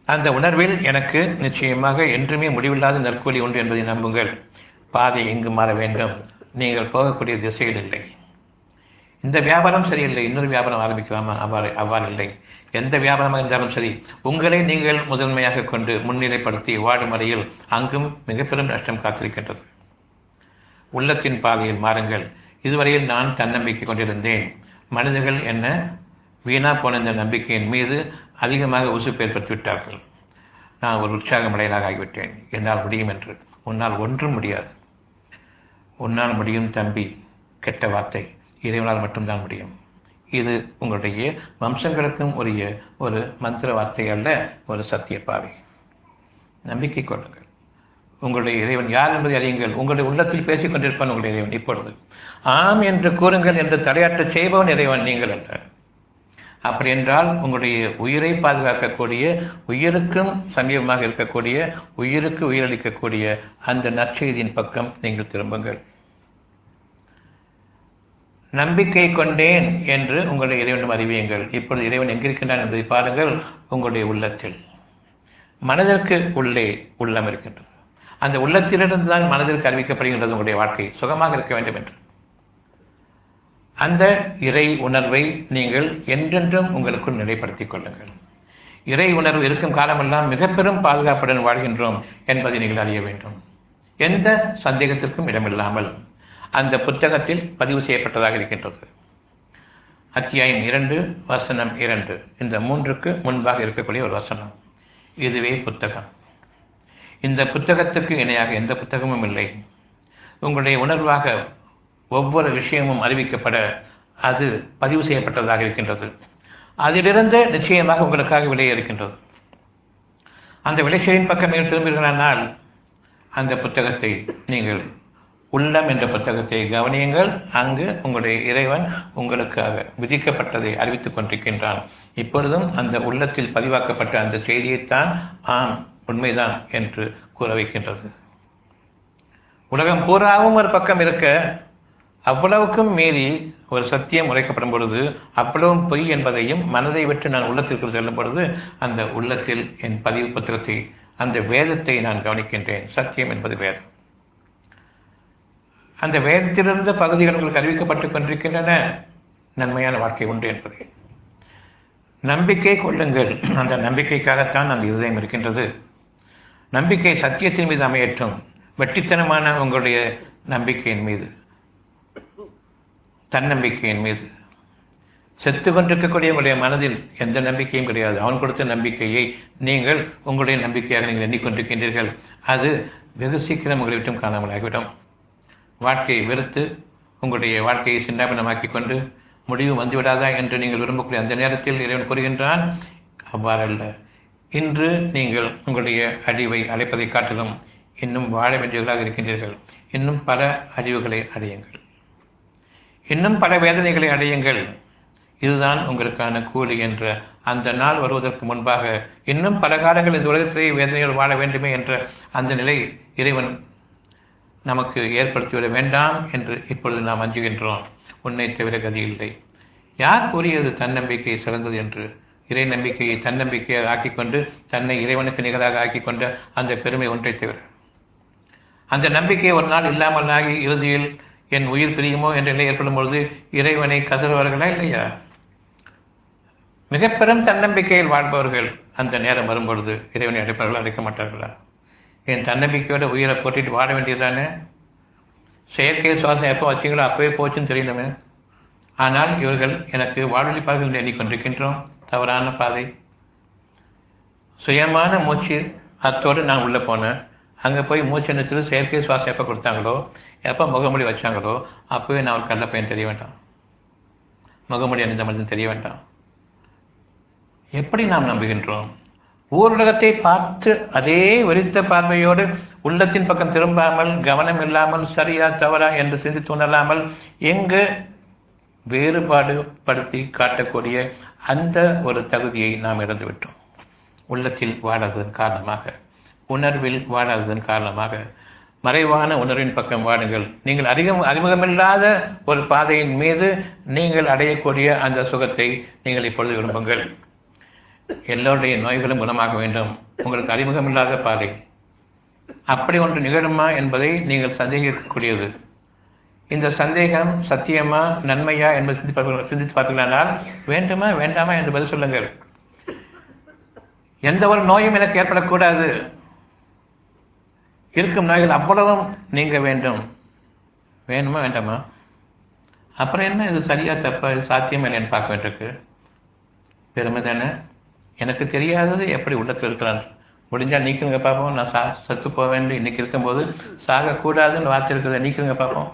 அந்த உணர்வில் எனக்கு நிச்சயமாக என்றுமே முடிவில்லாத நற்கூலி உண்டு என்பதை நம்புங்கள் பாதை எங்கு மாற வேண்டும் நீங்கள் போகக்கூடிய திசையில் இல்லை இந்த வியாபாரம் சரியில்லை இன்னொரு வியாபாரம் ஆரம்பிக்கலாமா அவ்வாறு அவ்வாறு இல்லை எந்த வியாபாரமாக இருந்தாலும் சரி உங்களை நீங்கள் முதன்மையாக கொண்டு முன்னிலைப்படுத்தி வாடும் வரையில் அங்கும் மிக பெரும் நஷ்டம் காத்திருக்கின்றது உள்ளத்தின் பாதையில் மாறுங்கள் இதுவரையில் நான் தன்னம்பிக்கை கொண்டிருந்தேன் மனிதர்கள் என்ன வீணா போன இந்த நம்பிக்கையின் மீது அதிகமாக உசுப்பு ஏற்படுத்தி விட்டார்கள் நான் ஒரு உற்சாகமடையலாக ஆகிவிட்டேன் என்னால் முடியும் என்று உன்னால் ஒன்றும் முடியாது உன்னால் முடியும் தம்பி கெட்ட வார்த்தை இறைவனால் மட்டும்தான் முடியும் இது உங்களுடைய வம்சங்களுக்கும் உரிய ஒரு மந்திர வார்த்தை அல்ல ஒரு சத்திய பாவை நம்பிக்கை கொள்ளுங்கள் உங்களுடைய இறைவன் யார் என்பதை அறியுங்கள் உங்களுடைய உள்ளத்தில் பேசிக் கொண்டிருப்பான் உங்களுடைய இறைவன் இப்பொழுது ஆம் என்று கூறுங்கள் என்று தலையாட்ட செய்பவன் இறைவன் நீங்கள் அல்ல அப்படி என்றால் உங்களுடைய உயிரை பாதுகாக்கக்கூடிய உயிருக்கும் சமீபமாக இருக்கக்கூடிய உயிருக்கு உயிரளிக்கக்கூடிய அந்த நற்செய்தியின் பக்கம் நீங்கள் திரும்புங்கள் நம்பிக்கை கொண்டேன் என்று உங்களுடைய இறைவனும் அறிவியுங்கள் இப்பொழுது இறைவன் எங்கிருக்கின்றான் என்பதை பாருங்கள் உங்களுடைய உள்ளத்தில் மனதிற்கு உள்ளே உள்ளம் இருக்கின்றது அந்த உள்ளத்திலிருந்து தான் மனதிற்கு அறிவிக்கப்படுகின்றது உங்களுடைய வாழ்க்கை சுகமாக இருக்க வேண்டும் என்று அந்த இறை உணர்வை நீங்கள் என்றென்றும் உங்களுக்குள் நிலைப்படுத்திக் கொள்ளுங்கள் இறை உணர்வு இருக்கும் காலமெல்லாம் மிக பெரும் பாதுகாப்புடன் வாழ்கின்றோம் என்பதை நீங்கள் அறிய வேண்டும் எந்த சந்தேகத்திற்கும் இடமில்லாமல் அந்த புத்தகத்தில் பதிவு செய்யப்பட்டதாக இருக்கின்றது அத்தியாயம் இரண்டு வசனம் இரண்டு இந்த மூன்றுக்கு முன்பாக இருக்கக்கூடிய ஒரு வசனம் இதுவே புத்தகம் இந்த புத்தகத்துக்கு இணையாக எந்த புத்தகமும் இல்லை உங்களுடைய உணர்வாக ஒவ்வொரு விஷயமும் அறிவிக்கப்பட அது பதிவு செய்யப்பட்டதாக இருக்கின்றது அதிலிருந்து நிச்சயமாக உங்களுக்காக விலையே இருக்கின்றது அந்த விளைச்சலின் பக்கம் நீங்கள் திரும்புகிறானால் அந்த புத்தகத்தை நீங்கள் உள்ளம் என்ற புத்தகத்தை கவனியுங்கள் அங்கு உங்களுடைய இறைவன் உங்களுக்காக விதிக்கப்பட்டதை அறிவித்துக் கொண்டிருக்கின்றான் இப்பொழுதும் அந்த உள்ளத்தில் பதிவாக்கப்பட்ட அந்த செய்தியைத்தான் ஆம் உண்மைதான் என்று கூற வைக்கின்றது உலகம் பூராவும் ஒரு பக்கம் இருக்க அவ்வளவுக்கும் மீறி ஒரு சத்தியம் உரைக்கப்படும் பொழுது அவ்வளவும் பொய் என்பதையும் மனதை விட்டு நான் உள்ளத்திற்குள் செல்லும் பொழுது அந்த உள்ளத்தில் என் பதிவு புத்திரத்தை அந்த வேதத்தை நான் கவனிக்கின்றேன் சத்தியம் என்பது வேதம் அந்த வேதத்திலிருந்த பகுதிகள் உங்களுக்கு அறிவிக்கப்பட்டுக் கொண்டிருக்கின்றன நன்மையான வாழ்க்கை உண்டு என்பதை நம்பிக்கை கொள்ளுங்கள் அந்த நம்பிக்கைக்காகத்தான் அந்த இருதயம் இருக்கின்றது நம்பிக்கை சத்தியத்தின் மீது அமையற்றும் வெட்டித்தனமான உங்களுடைய நம்பிக்கையின் மீது தன்னம்பிக்கையின் மீது செத்து கொண்டிருக்கக்கூடிய உங்களுடைய மனதில் எந்த நம்பிக்கையும் கிடையாது அவன் கொடுத்த நம்பிக்கையை நீங்கள் உங்களுடைய நம்பிக்கையாக நீங்கள் எண்ணிக்கொண்டிருக்கின்றீர்கள் அது வெகு சீக்கிரம் உங்களை விட்டும் காணாமல் ஆகிவிடும் வாழ்க்கையை வெறுத்து உங்களுடைய வாழ்க்கையை சின்னாபின்னமாக்கி கொண்டு முடிவு வந்துவிடாதா என்று நீங்கள் விரும்பக்கூடிய அந்த நேரத்தில் இறைவன் கூறுகின்றான் அவ்வாறல்ல இன்று நீங்கள் உங்களுடைய அழிவை அழைப்பதை காட்டிலும் இன்னும் வாழ வேண்டியவர்களாக இருக்கின்றீர்கள் இன்னும் பல அழிவுகளை அடையுங்கள் இன்னும் பல வேதனைகளை அடையுங்கள் இதுதான் உங்களுக்கான கூலி என்ற அந்த நாள் வருவதற்கு முன்பாக இன்னும் பல காலங்கள் இந்த உலகத்திலே வேதனையோடு வாழ வேண்டுமே என்ற அந்த நிலை இறைவன் நமக்கு ஏற்படுத்திவிட வேண்டாம் என்று இப்பொழுது நாம் அஞ்சுகின்றோம் உன்னை தவிர கதி இல்லை யார் கூறியது தன்னம்பிக்கை சிறந்தது என்று இறை நம்பிக்கையை தன்னம்பிக்கையாக ஆக்கிக்கொண்டு தன்னை இறைவனுக்கு நிகராக ஆக்கிக்கொண்ட அந்த பெருமை ஒன்றை தவிர அந்த நம்பிக்கை ஒரு நாள் இல்லாமல் ஆகி இறுதியில் என் உயிர் பிரியுமோ என்ற நிலை ஏற்படும் பொழுது இறைவனை கதறுவார்களா இல்லையா மிக பெரும் தன்னம்பிக்கையில் வாழ்பவர்கள் அந்த நேரம் வரும்பொழுது இறைவனை அழைப்பார்களா அழைக்க மாட்டார்களா என் தன்னம்பிக்கையோட உயிரை போட்டிட்டு வாழ வேண்டியதுதானே செயற்கை சுவாசம் எப்போ வச்சிங்களோ அப்பவே போச்சுன்னு தெரியணுமே ஆனால் இவர்கள் எனக்கு வாழ்வழிப்பார்கள் என்று எண்ணிக்கொண்டிருக்கின்றோம் தவறான பாதை சுயமான மூச்சு அத்தோடு நான் உள்ளே போனேன் அங்கே போய் மூச்சு நிறுத்தது செயற்கை சுவாசம் எப்போ கொடுத்தாங்களோ எப்போ முகமூடி வச்சாங்களோ அப்போவே நான் ஒரு கள்ள பையன் தெரிய வேண்டாம் முகமூடி அணிந்த மனிதன் தெரிய வேண்டாம் எப்படி நாம் நம்புகின்றோம் ஊருலகத்தை பார்த்து அதே வெறித்த பார்வையோடு உள்ளத்தின் பக்கம் திரும்பாமல் கவனம் இல்லாமல் சரியா தவறா என்று சிந்தித்து உணராமல் எங்கு வேறுபாடு படுத்தி காட்டக்கூடிய அந்த ஒரு தகுதியை நாம் இழந்துவிட்டோம் உள்ளத்தில் வாழாததன் காரணமாக உணர்வில் வாழாததன் காரணமாக மறைவான உணர்வின் பக்கம் வாடுங்கள் நீங்கள் அதிகம் அறிமுகமில்லாத ஒரு பாதையின் மீது நீங்கள் அடையக்கூடிய அந்த சுகத்தை நீங்கள் இப்பொழுது விரும்புங்கள் எல்லோருடைய நோய்களும் குணமாக வேண்டும் உங்களுக்கு அறிமுகம் இல்லாத பாதை அப்படி ஒன்று நிகழுமா என்பதை நீங்கள் சந்தேகிக்கக்கூடியது இந்த சந்தேகம் சத்தியமா நன்மையா என்பதை சிந்திப்பார்கள் சிந்தித்து பார்த்தீர்களானால் வேண்டுமா வேண்டாமா என்று பதில் சொல்லுங்கள் எந்த ஒரு நோயும் எனக்கு ஏற்படக்கூடாது இருக்கும் நோய்கள் அவ்வளவும் நீங்க வேண்டும் வேணுமா வேண்டாமா அப்புறம் என்ன இது சரியா தப்பா இது சாத்தியம் இல்லைன்னு பார்க்க வேண்டியிருக்கு பெருமை தானே எனக்கு தெரியாதது எப்படி உள்ளத்தில் இருக்கிறான் முடிஞ்சா நீக்குங்க பார்ப்போம் நான் சா சத்து போக வேண்டும் இன்னைக்கு இருக்கும்போது சாகக்கூடாதுன்னு வார்த்தை இருக்கிறத நீக்குங்க பார்ப்போம்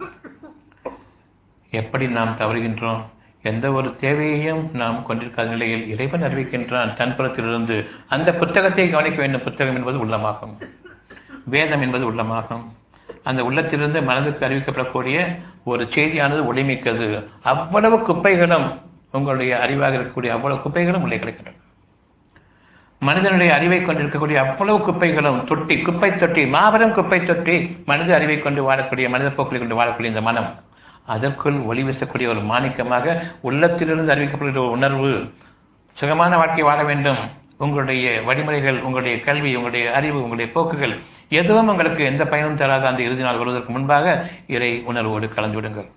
எப்படி நாம் தவறுகின்றோம் எந்த ஒரு தேவையையும் நாம் கொண்டிருக்காத நிலையில் இறைவன் அறிவிக்கின்றான் தன் புறத்திலிருந்து அந்த புத்தகத்தை கவனிக்க வேண்டும் புத்தகம் என்பது உள்ளமாகும் வேதம் என்பது உள்ளமாகும் அந்த உள்ளத்திலிருந்து மனதுக்கு அறிவிக்கப்படக்கூடிய ஒரு செய்தியானது ஒளிமிக்கது அவ்வளவு குப்பைகளும் உங்களுடைய அறிவாக இருக்கக்கூடிய அவ்வளவு குப்பைகளும் உள்ளே கிடைக்கின்றன மனிதனுடைய அறிவை கொண்டிருக்கக்கூடிய அவ்வளவு குப்பைகளும் தொட்டி குப்பை தொட்டி மாபெரும் குப்பை தொட்டி மனித அறிவை கொண்டு வாழக்கூடிய மனித போக்களை கொண்டு வாழக்கூடிய இந்த மனம் அதற்குள் ஒளி வீசக்கூடிய ஒரு மாணிக்கமாக உள்ளத்திலிருந்து அறிவிக்கப்படுகிற ஒரு உணர்வு சுகமான வாழ்க்கை வாழ வேண்டும் உங்களுடைய வழிமுறைகள் உங்களுடைய கல்வி உங்களுடைய அறிவு உங்களுடைய போக்குகள் எதுவும் உங்களுக்கு எந்த பயனும் தராத அந்த இறுதி நாள் வருவதற்கு முன்பாக இறை உணர்வோடு கலந்து விடுங்கள்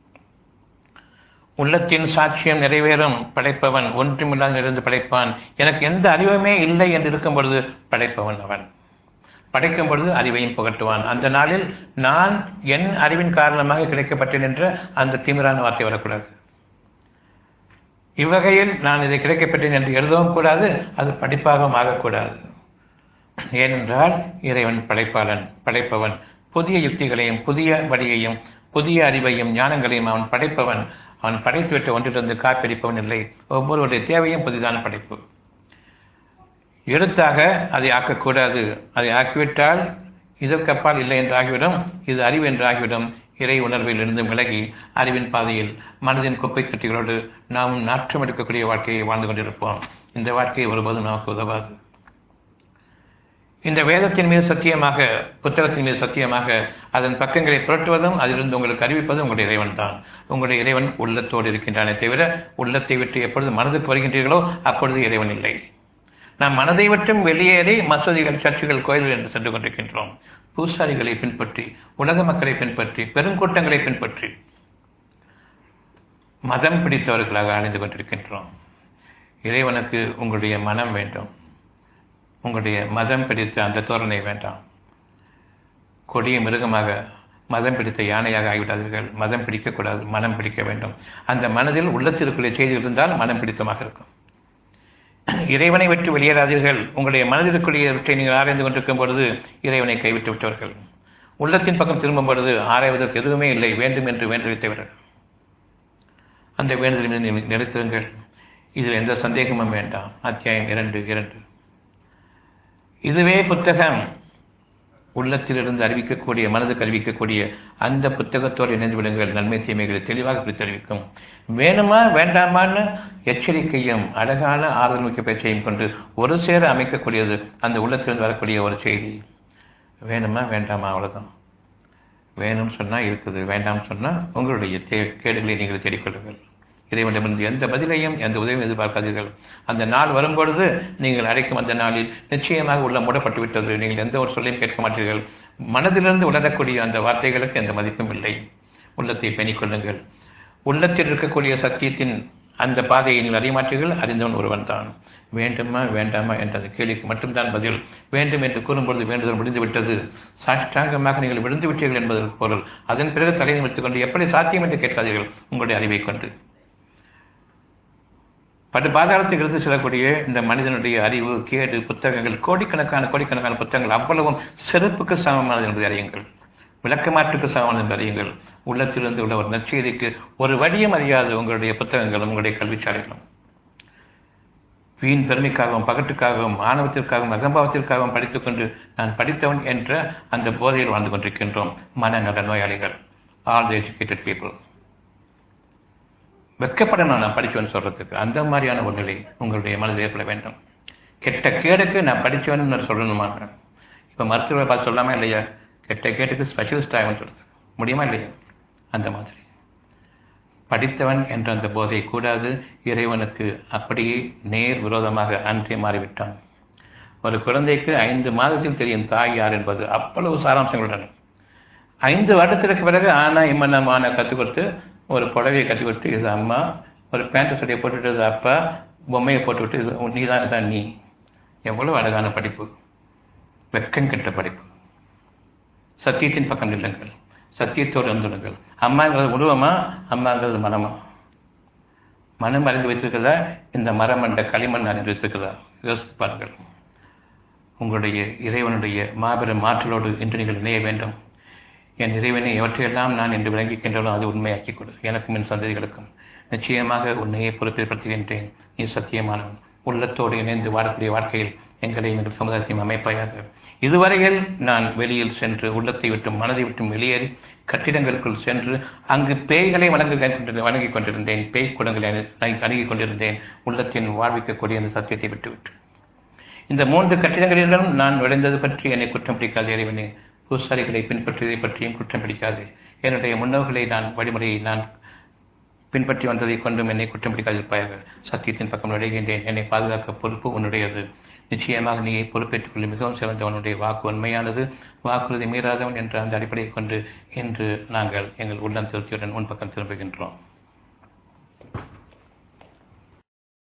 உள்ளத்தின் சாட்சியம் நிறைவேறும் படைப்பவன் ஒன்றுமில்லாத நிறைந்து படைப்பான் எனக்கு எந்த அறிவுமே இல்லை என்று இருக்கும் பொழுது படைப்பவன் அவன் படைக்கும் பொழுது அறிவையும் புகட்டுவான் அந்த நாளில் நான் என் அறிவின் காரணமாக கிடைக்கப்பட்டேன் என்ற அந்த திமிரான வார்த்தை வரக்கூடாது இவ்வகையில் நான் இதை கிடைக்கப்பட்டேன் என்று எழுதவும் கூடாது அது படிப்பாகவும் ஆகக்கூடாது ஏனென்றால் இறைவன் படைப்பாளன் படைப்பவன் புதிய யுக்திகளையும் புதிய வழியையும் புதிய அறிவையும் ஞானங்களையும் அவன் படைப்பவன் அவன் படைத்துவிட்ட ஒன்றிலிருந்து காப்பிடிப்பவன் இல்லை ஒவ்வொருவருடைய தேவையும் புதிதான படைப்பு எழுத்தாக அதை ஆக்கக்கூடாது அதை ஆக்கிவிட்டால் இதற்கப்பால் இல்லை என்று ஆகிவிடும் இது அறிவு என்று ஆகிவிடும் இறை உணர்வில் இருந்து விலகி அறிவின் பாதையில் மனதின் குப்பை தொட்டிகளோடு நாம் நாற்றம் எடுக்கக்கூடிய வாழ்க்கையை வாழ்ந்து கொண்டிருப்போம் இந்த வாழ்க்கை ஒருபோதும் நமக்கு உதவாது இந்த வேதத்தின் மீது சத்தியமாக புத்தகத்தின் மீது சத்தியமாக அதன் பக்கங்களை புரட்டுவதும் அதிலிருந்து உங்களுக்கு அறிவிப்பதும் உங்களுடைய இறைவன் தான் உங்களுடைய இறைவன் உள்ளத்தோடு இருக்கின்றானே தவிர உள்ளத்தை விட்டு எப்பொழுது மனதுக்கு வருகின்றீர்களோ அப்பொழுது இறைவன் இல்லை நாம் மனதை விட்டும் வெளியேறி மசூதிகள் சர்ச்சுகள் கோயில்கள் என்று சென்று கொண்டிருக்கின்றோம் பூசாரிகளை பின்பற்றி உலக மக்களை பின்பற்றி பெருங்கூட்டங்களை பின்பற்றி மதம் பிடித்தவர்களாக அணிந்து கொண்டிருக்கின்றோம் இறைவனுக்கு உங்களுடைய மனம் வேண்டும் உங்களுடைய மதம் பிடித்த அந்த தோரணை வேண்டாம் கொடிய மிருகமாக மதம் பிடித்த யானையாக ஆகிவிடாதீர்கள் மதம் பிடிக்கக்கூடாது மனம் பிடிக்க வேண்டும் அந்த மனதில் உள்ளத்திற்குரிய செய்தி இருந்தால் மனம் பிடித்தமாக இருக்கும் இறைவனை விட்டு வெளியேறாதீர்கள் உங்களுடைய மனதிற்குரியவற்றை நீங்கள் ஆராய்ந்து கொண்டிருக்கும் பொழுது இறைவனை கைவிட்டு விட்டவர்கள் உள்ளத்தின் பக்கம் திரும்பும் பொழுது ஆராய்வதற்கு எதுவுமே இல்லை வேண்டும் என்று வேண்டு வைத்தவர்கள் அந்த வேண்டுதல் மீது நிறுத்துங்கள் இதில் எந்த சந்தேகமும் வேண்டாம் அத்தியாயம் இரண்டு இரண்டு இதுவே புத்தகம் உள்ளத்திலிருந்து அறிவிக்கக்கூடிய மனதுக்கு அறிவிக்கக்கூடிய அந்த புத்தகத்தோடு இணைந்து விடுங்கள் நன்மை தீமைகளை தெளிவாக பிரித்து அறிவிக்கும் வேணுமா வேண்டாமான்னு எச்சரிக்கையும் அழகான ஆறுதல் மிக்க பேச்சையும் கொண்டு ஒரு சேர அமைக்கக்கூடியது அந்த உள்ளத்திலிருந்து வரக்கூடிய ஒரு செய்தி வேணுமா வேண்டாமா அவ்வளோதான் வேணும்னு சொன்னால் இருக்குது வேண்டாம்னு சொன்னால் உங்களுடைய தே கேடுகளை நீங்கள் தேடிக்கொள்ளுங்கள் இறைவனிடமிருந்து எந்த பதிலையும் எந்த உதவியும் எதிர்பார்க்காதீர்கள் அந்த நாள் வரும்பொழுது நீங்கள் அழைக்கும் அந்த நாளில் நிச்சயமாக உள்ள மூடப்பட்டு விட்டது நீங்கள் எந்த ஒரு சொல்லையும் கேட்க மாட்டீர்கள் மனதிலிருந்து உணரக்கூடிய அந்த வார்த்தைகளுக்கு எந்த மதிப்பும் இல்லை உள்ளத்தை பேணிக் கொள்ளுங்கள் உள்ளத்தில் இருக்கக்கூடிய சத்தியத்தின் அந்த பாதையை நீங்கள் அறிய மாட்டீர்கள் அறிந்தவன் ஒருவன் தான் வேண்டுமா வேண்டாமா என்ற அந்த கேள்விக்கு மட்டும்தான் பதில் வேண்டும் என்று கூறும்பொழுது வேண்டுதல் முடிந்து விட்டது சாஷ்டாங்கமாக நீங்கள் விழுந்து விட்டீர்கள் என்பதற்கு பொருள் அதன் பிறகு தலையை நிமித்துக் கொண்டு எப்படி சாத்தியம் என்று கேட்காதீர்கள் உங்களுடைய அறிவை கொண்டு பட்டு பாதாளத்துக்கு இருந்து செல்லக்கூடிய இந்த மனிதனுடைய அறிவு கேடு புத்தகங்கள் கோடிக்கணக்கான கோடிக்கணக்கான புத்தகங்கள் அவ்வளவும் செருப்புக்கு சமமானது என்பதை அறியுங்கள் விளக்கமாற்றுக்கு சமமானது என்று அறியுங்கள் உள்ளத்திலிருந்து உள்ள ஒரு நற்செய்திக்கு ஒரு வடியும் அறியாது உங்களுடைய புத்தகங்களும் உங்களுடைய கல்விச்சாலைகளும் வீண் பெருமைக்காகவும் பகட்டுக்காகவும் ஆணவத்திற்காகவும் அகம்பாவத்திற்காகவும் படித்துக்கொண்டு நான் படித்தவன் என்ற அந்த போதையில் வாழ்ந்து கொண்டிருக்கின்றோம் மனநல நோயாளிகள் ஆல் த எஜுகேட்டட் பீப்புள் வெக்கப்படணும் நான் படித்தவன் சொல்றதுக்கு அந்த மாதிரியான ஒரு நிலை உங்களுடைய மனதில் ஏற்பட வேண்டும் கெட்ட கேடுக்கு நான் படித்தவன் நான் சொல்லணுமா இப்போ மருத்துவரை பார்த்து சொல்லாமா இல்லையா கெட்ட கேட்டுக்கு ஸ்பெஷலிஸ்ட் ஆகும் சொல்றது முடியுமா இல்லையா அந்த மாதிரி படித்தவன் என்ற அந்த போதை கூடாது இறைவனுக்கு அப்படியே நேர் விரோதமாக அன்றே மாறிவிட்டான் ஒரு குழந்தைக்கு ஐந்து மாதத்தில் தெரியும் தாய் யார் என்பது அவ்வளவு சாராம்சங்களுடன் ஐந்து வருடத்திற்கு பிறகு ஆனா இம்மன்னமான கற்றுக் கொடுத்து ஒரு புடவையை கற்றுக் கொடுத்து இது அம்மா ஒரு பேண்ட் சட்டையை போட்டுட்டு இது அப்பா பொம்மையை போட்டுவிட்டு இது நீ தான் இதான் நீ எவ்வளவு அழகான படிப்பு வெக்கம் கெட்ட படிப்பு சத்தியத்தின் பக்கம் நில்லுங்கள் சத்தியத்தோடு வந்துடுங்கள் அம்மாங்கிறது உருவமா அம்மாங்கிறது மனமா மனம் அறிந்து வைத்திருக்கிறதா இந்த மரம் என்ற களிமண் அறிந்து வைத்திருக்கிறதா யோசித்து பாருங்கள் உங்களுடைய இறைவனுடைய மாபெரும் ஆற்றலோடு இன்று நீங்கள் இணைய வேண்டும் என் இறைவனை எவற்றையெல்லாம் நான் என்று விளங்கிக்கின்றனோ அது உண்மையாக்கிக் கொடு எனக்கும் என் சந்ததிகளுக்கும் நிச்சயமாக உன்னையே பொறுப்பேற்படுத்துகின்றேன் நீ சத்தியமானவன் உள்ளத்தோடு இணைந்து வாழக்கூடிய வாழ்க்கையில் எங்களை எங்கள் சமுதாயத்தையும் அமைப்பாயாக இதுவரையில் நான் வெளியில் சென்று உள்ளத்தை விட்டும் மனதை விட்டும் வெளியேறி கட்டிடங்களுக்குள் சென்று அங்கு பேய்களை வணங்கி வணங்கிக் கொண்டிருந்தேன் பேய் குடங்களை அணுகிக் கொண்டிருந்தேன் உள்ளத்தின் வாழ்விக்கக்கூடிய அந்த சத்தியத்தை விட்டுவிட்டு இந்த மூன்று கட்டிடங்களிலும் நான் விளைந்தது பற்றி என்னை குற்றம் பிடிக்காது இறைவனே பூசாரிகளை பின்பற்றியதை பற்றியும் குற்றம் பிடிக்காது என்னுடைய முன்னோர்களை நான் வழிமுறையை நான் பின்பற்றி வந்ததை கொண்டும் என்னை குற்றம் பிடிக்காதிருப்பாயாக சத்தியத்தின் பக்கம் நுழைகின்றேன் என்னை பாதுகாக்க பொறுப்பு உன்னுடையது நிச்சயமாக நீ பொறுப்பேற்றுக் கொள்ள மிகவும் சிறந்தவனுடைய வாக்கு உண்மையானது வாக்குறுதி மீறாதவன் என்ற அந்த அடிப்படையை கொண்டு இன்று நாங்கள் எங்கள் உள்ளம் திருப்தியுடன் உன் பக்கம் திரும்புகின்றோம்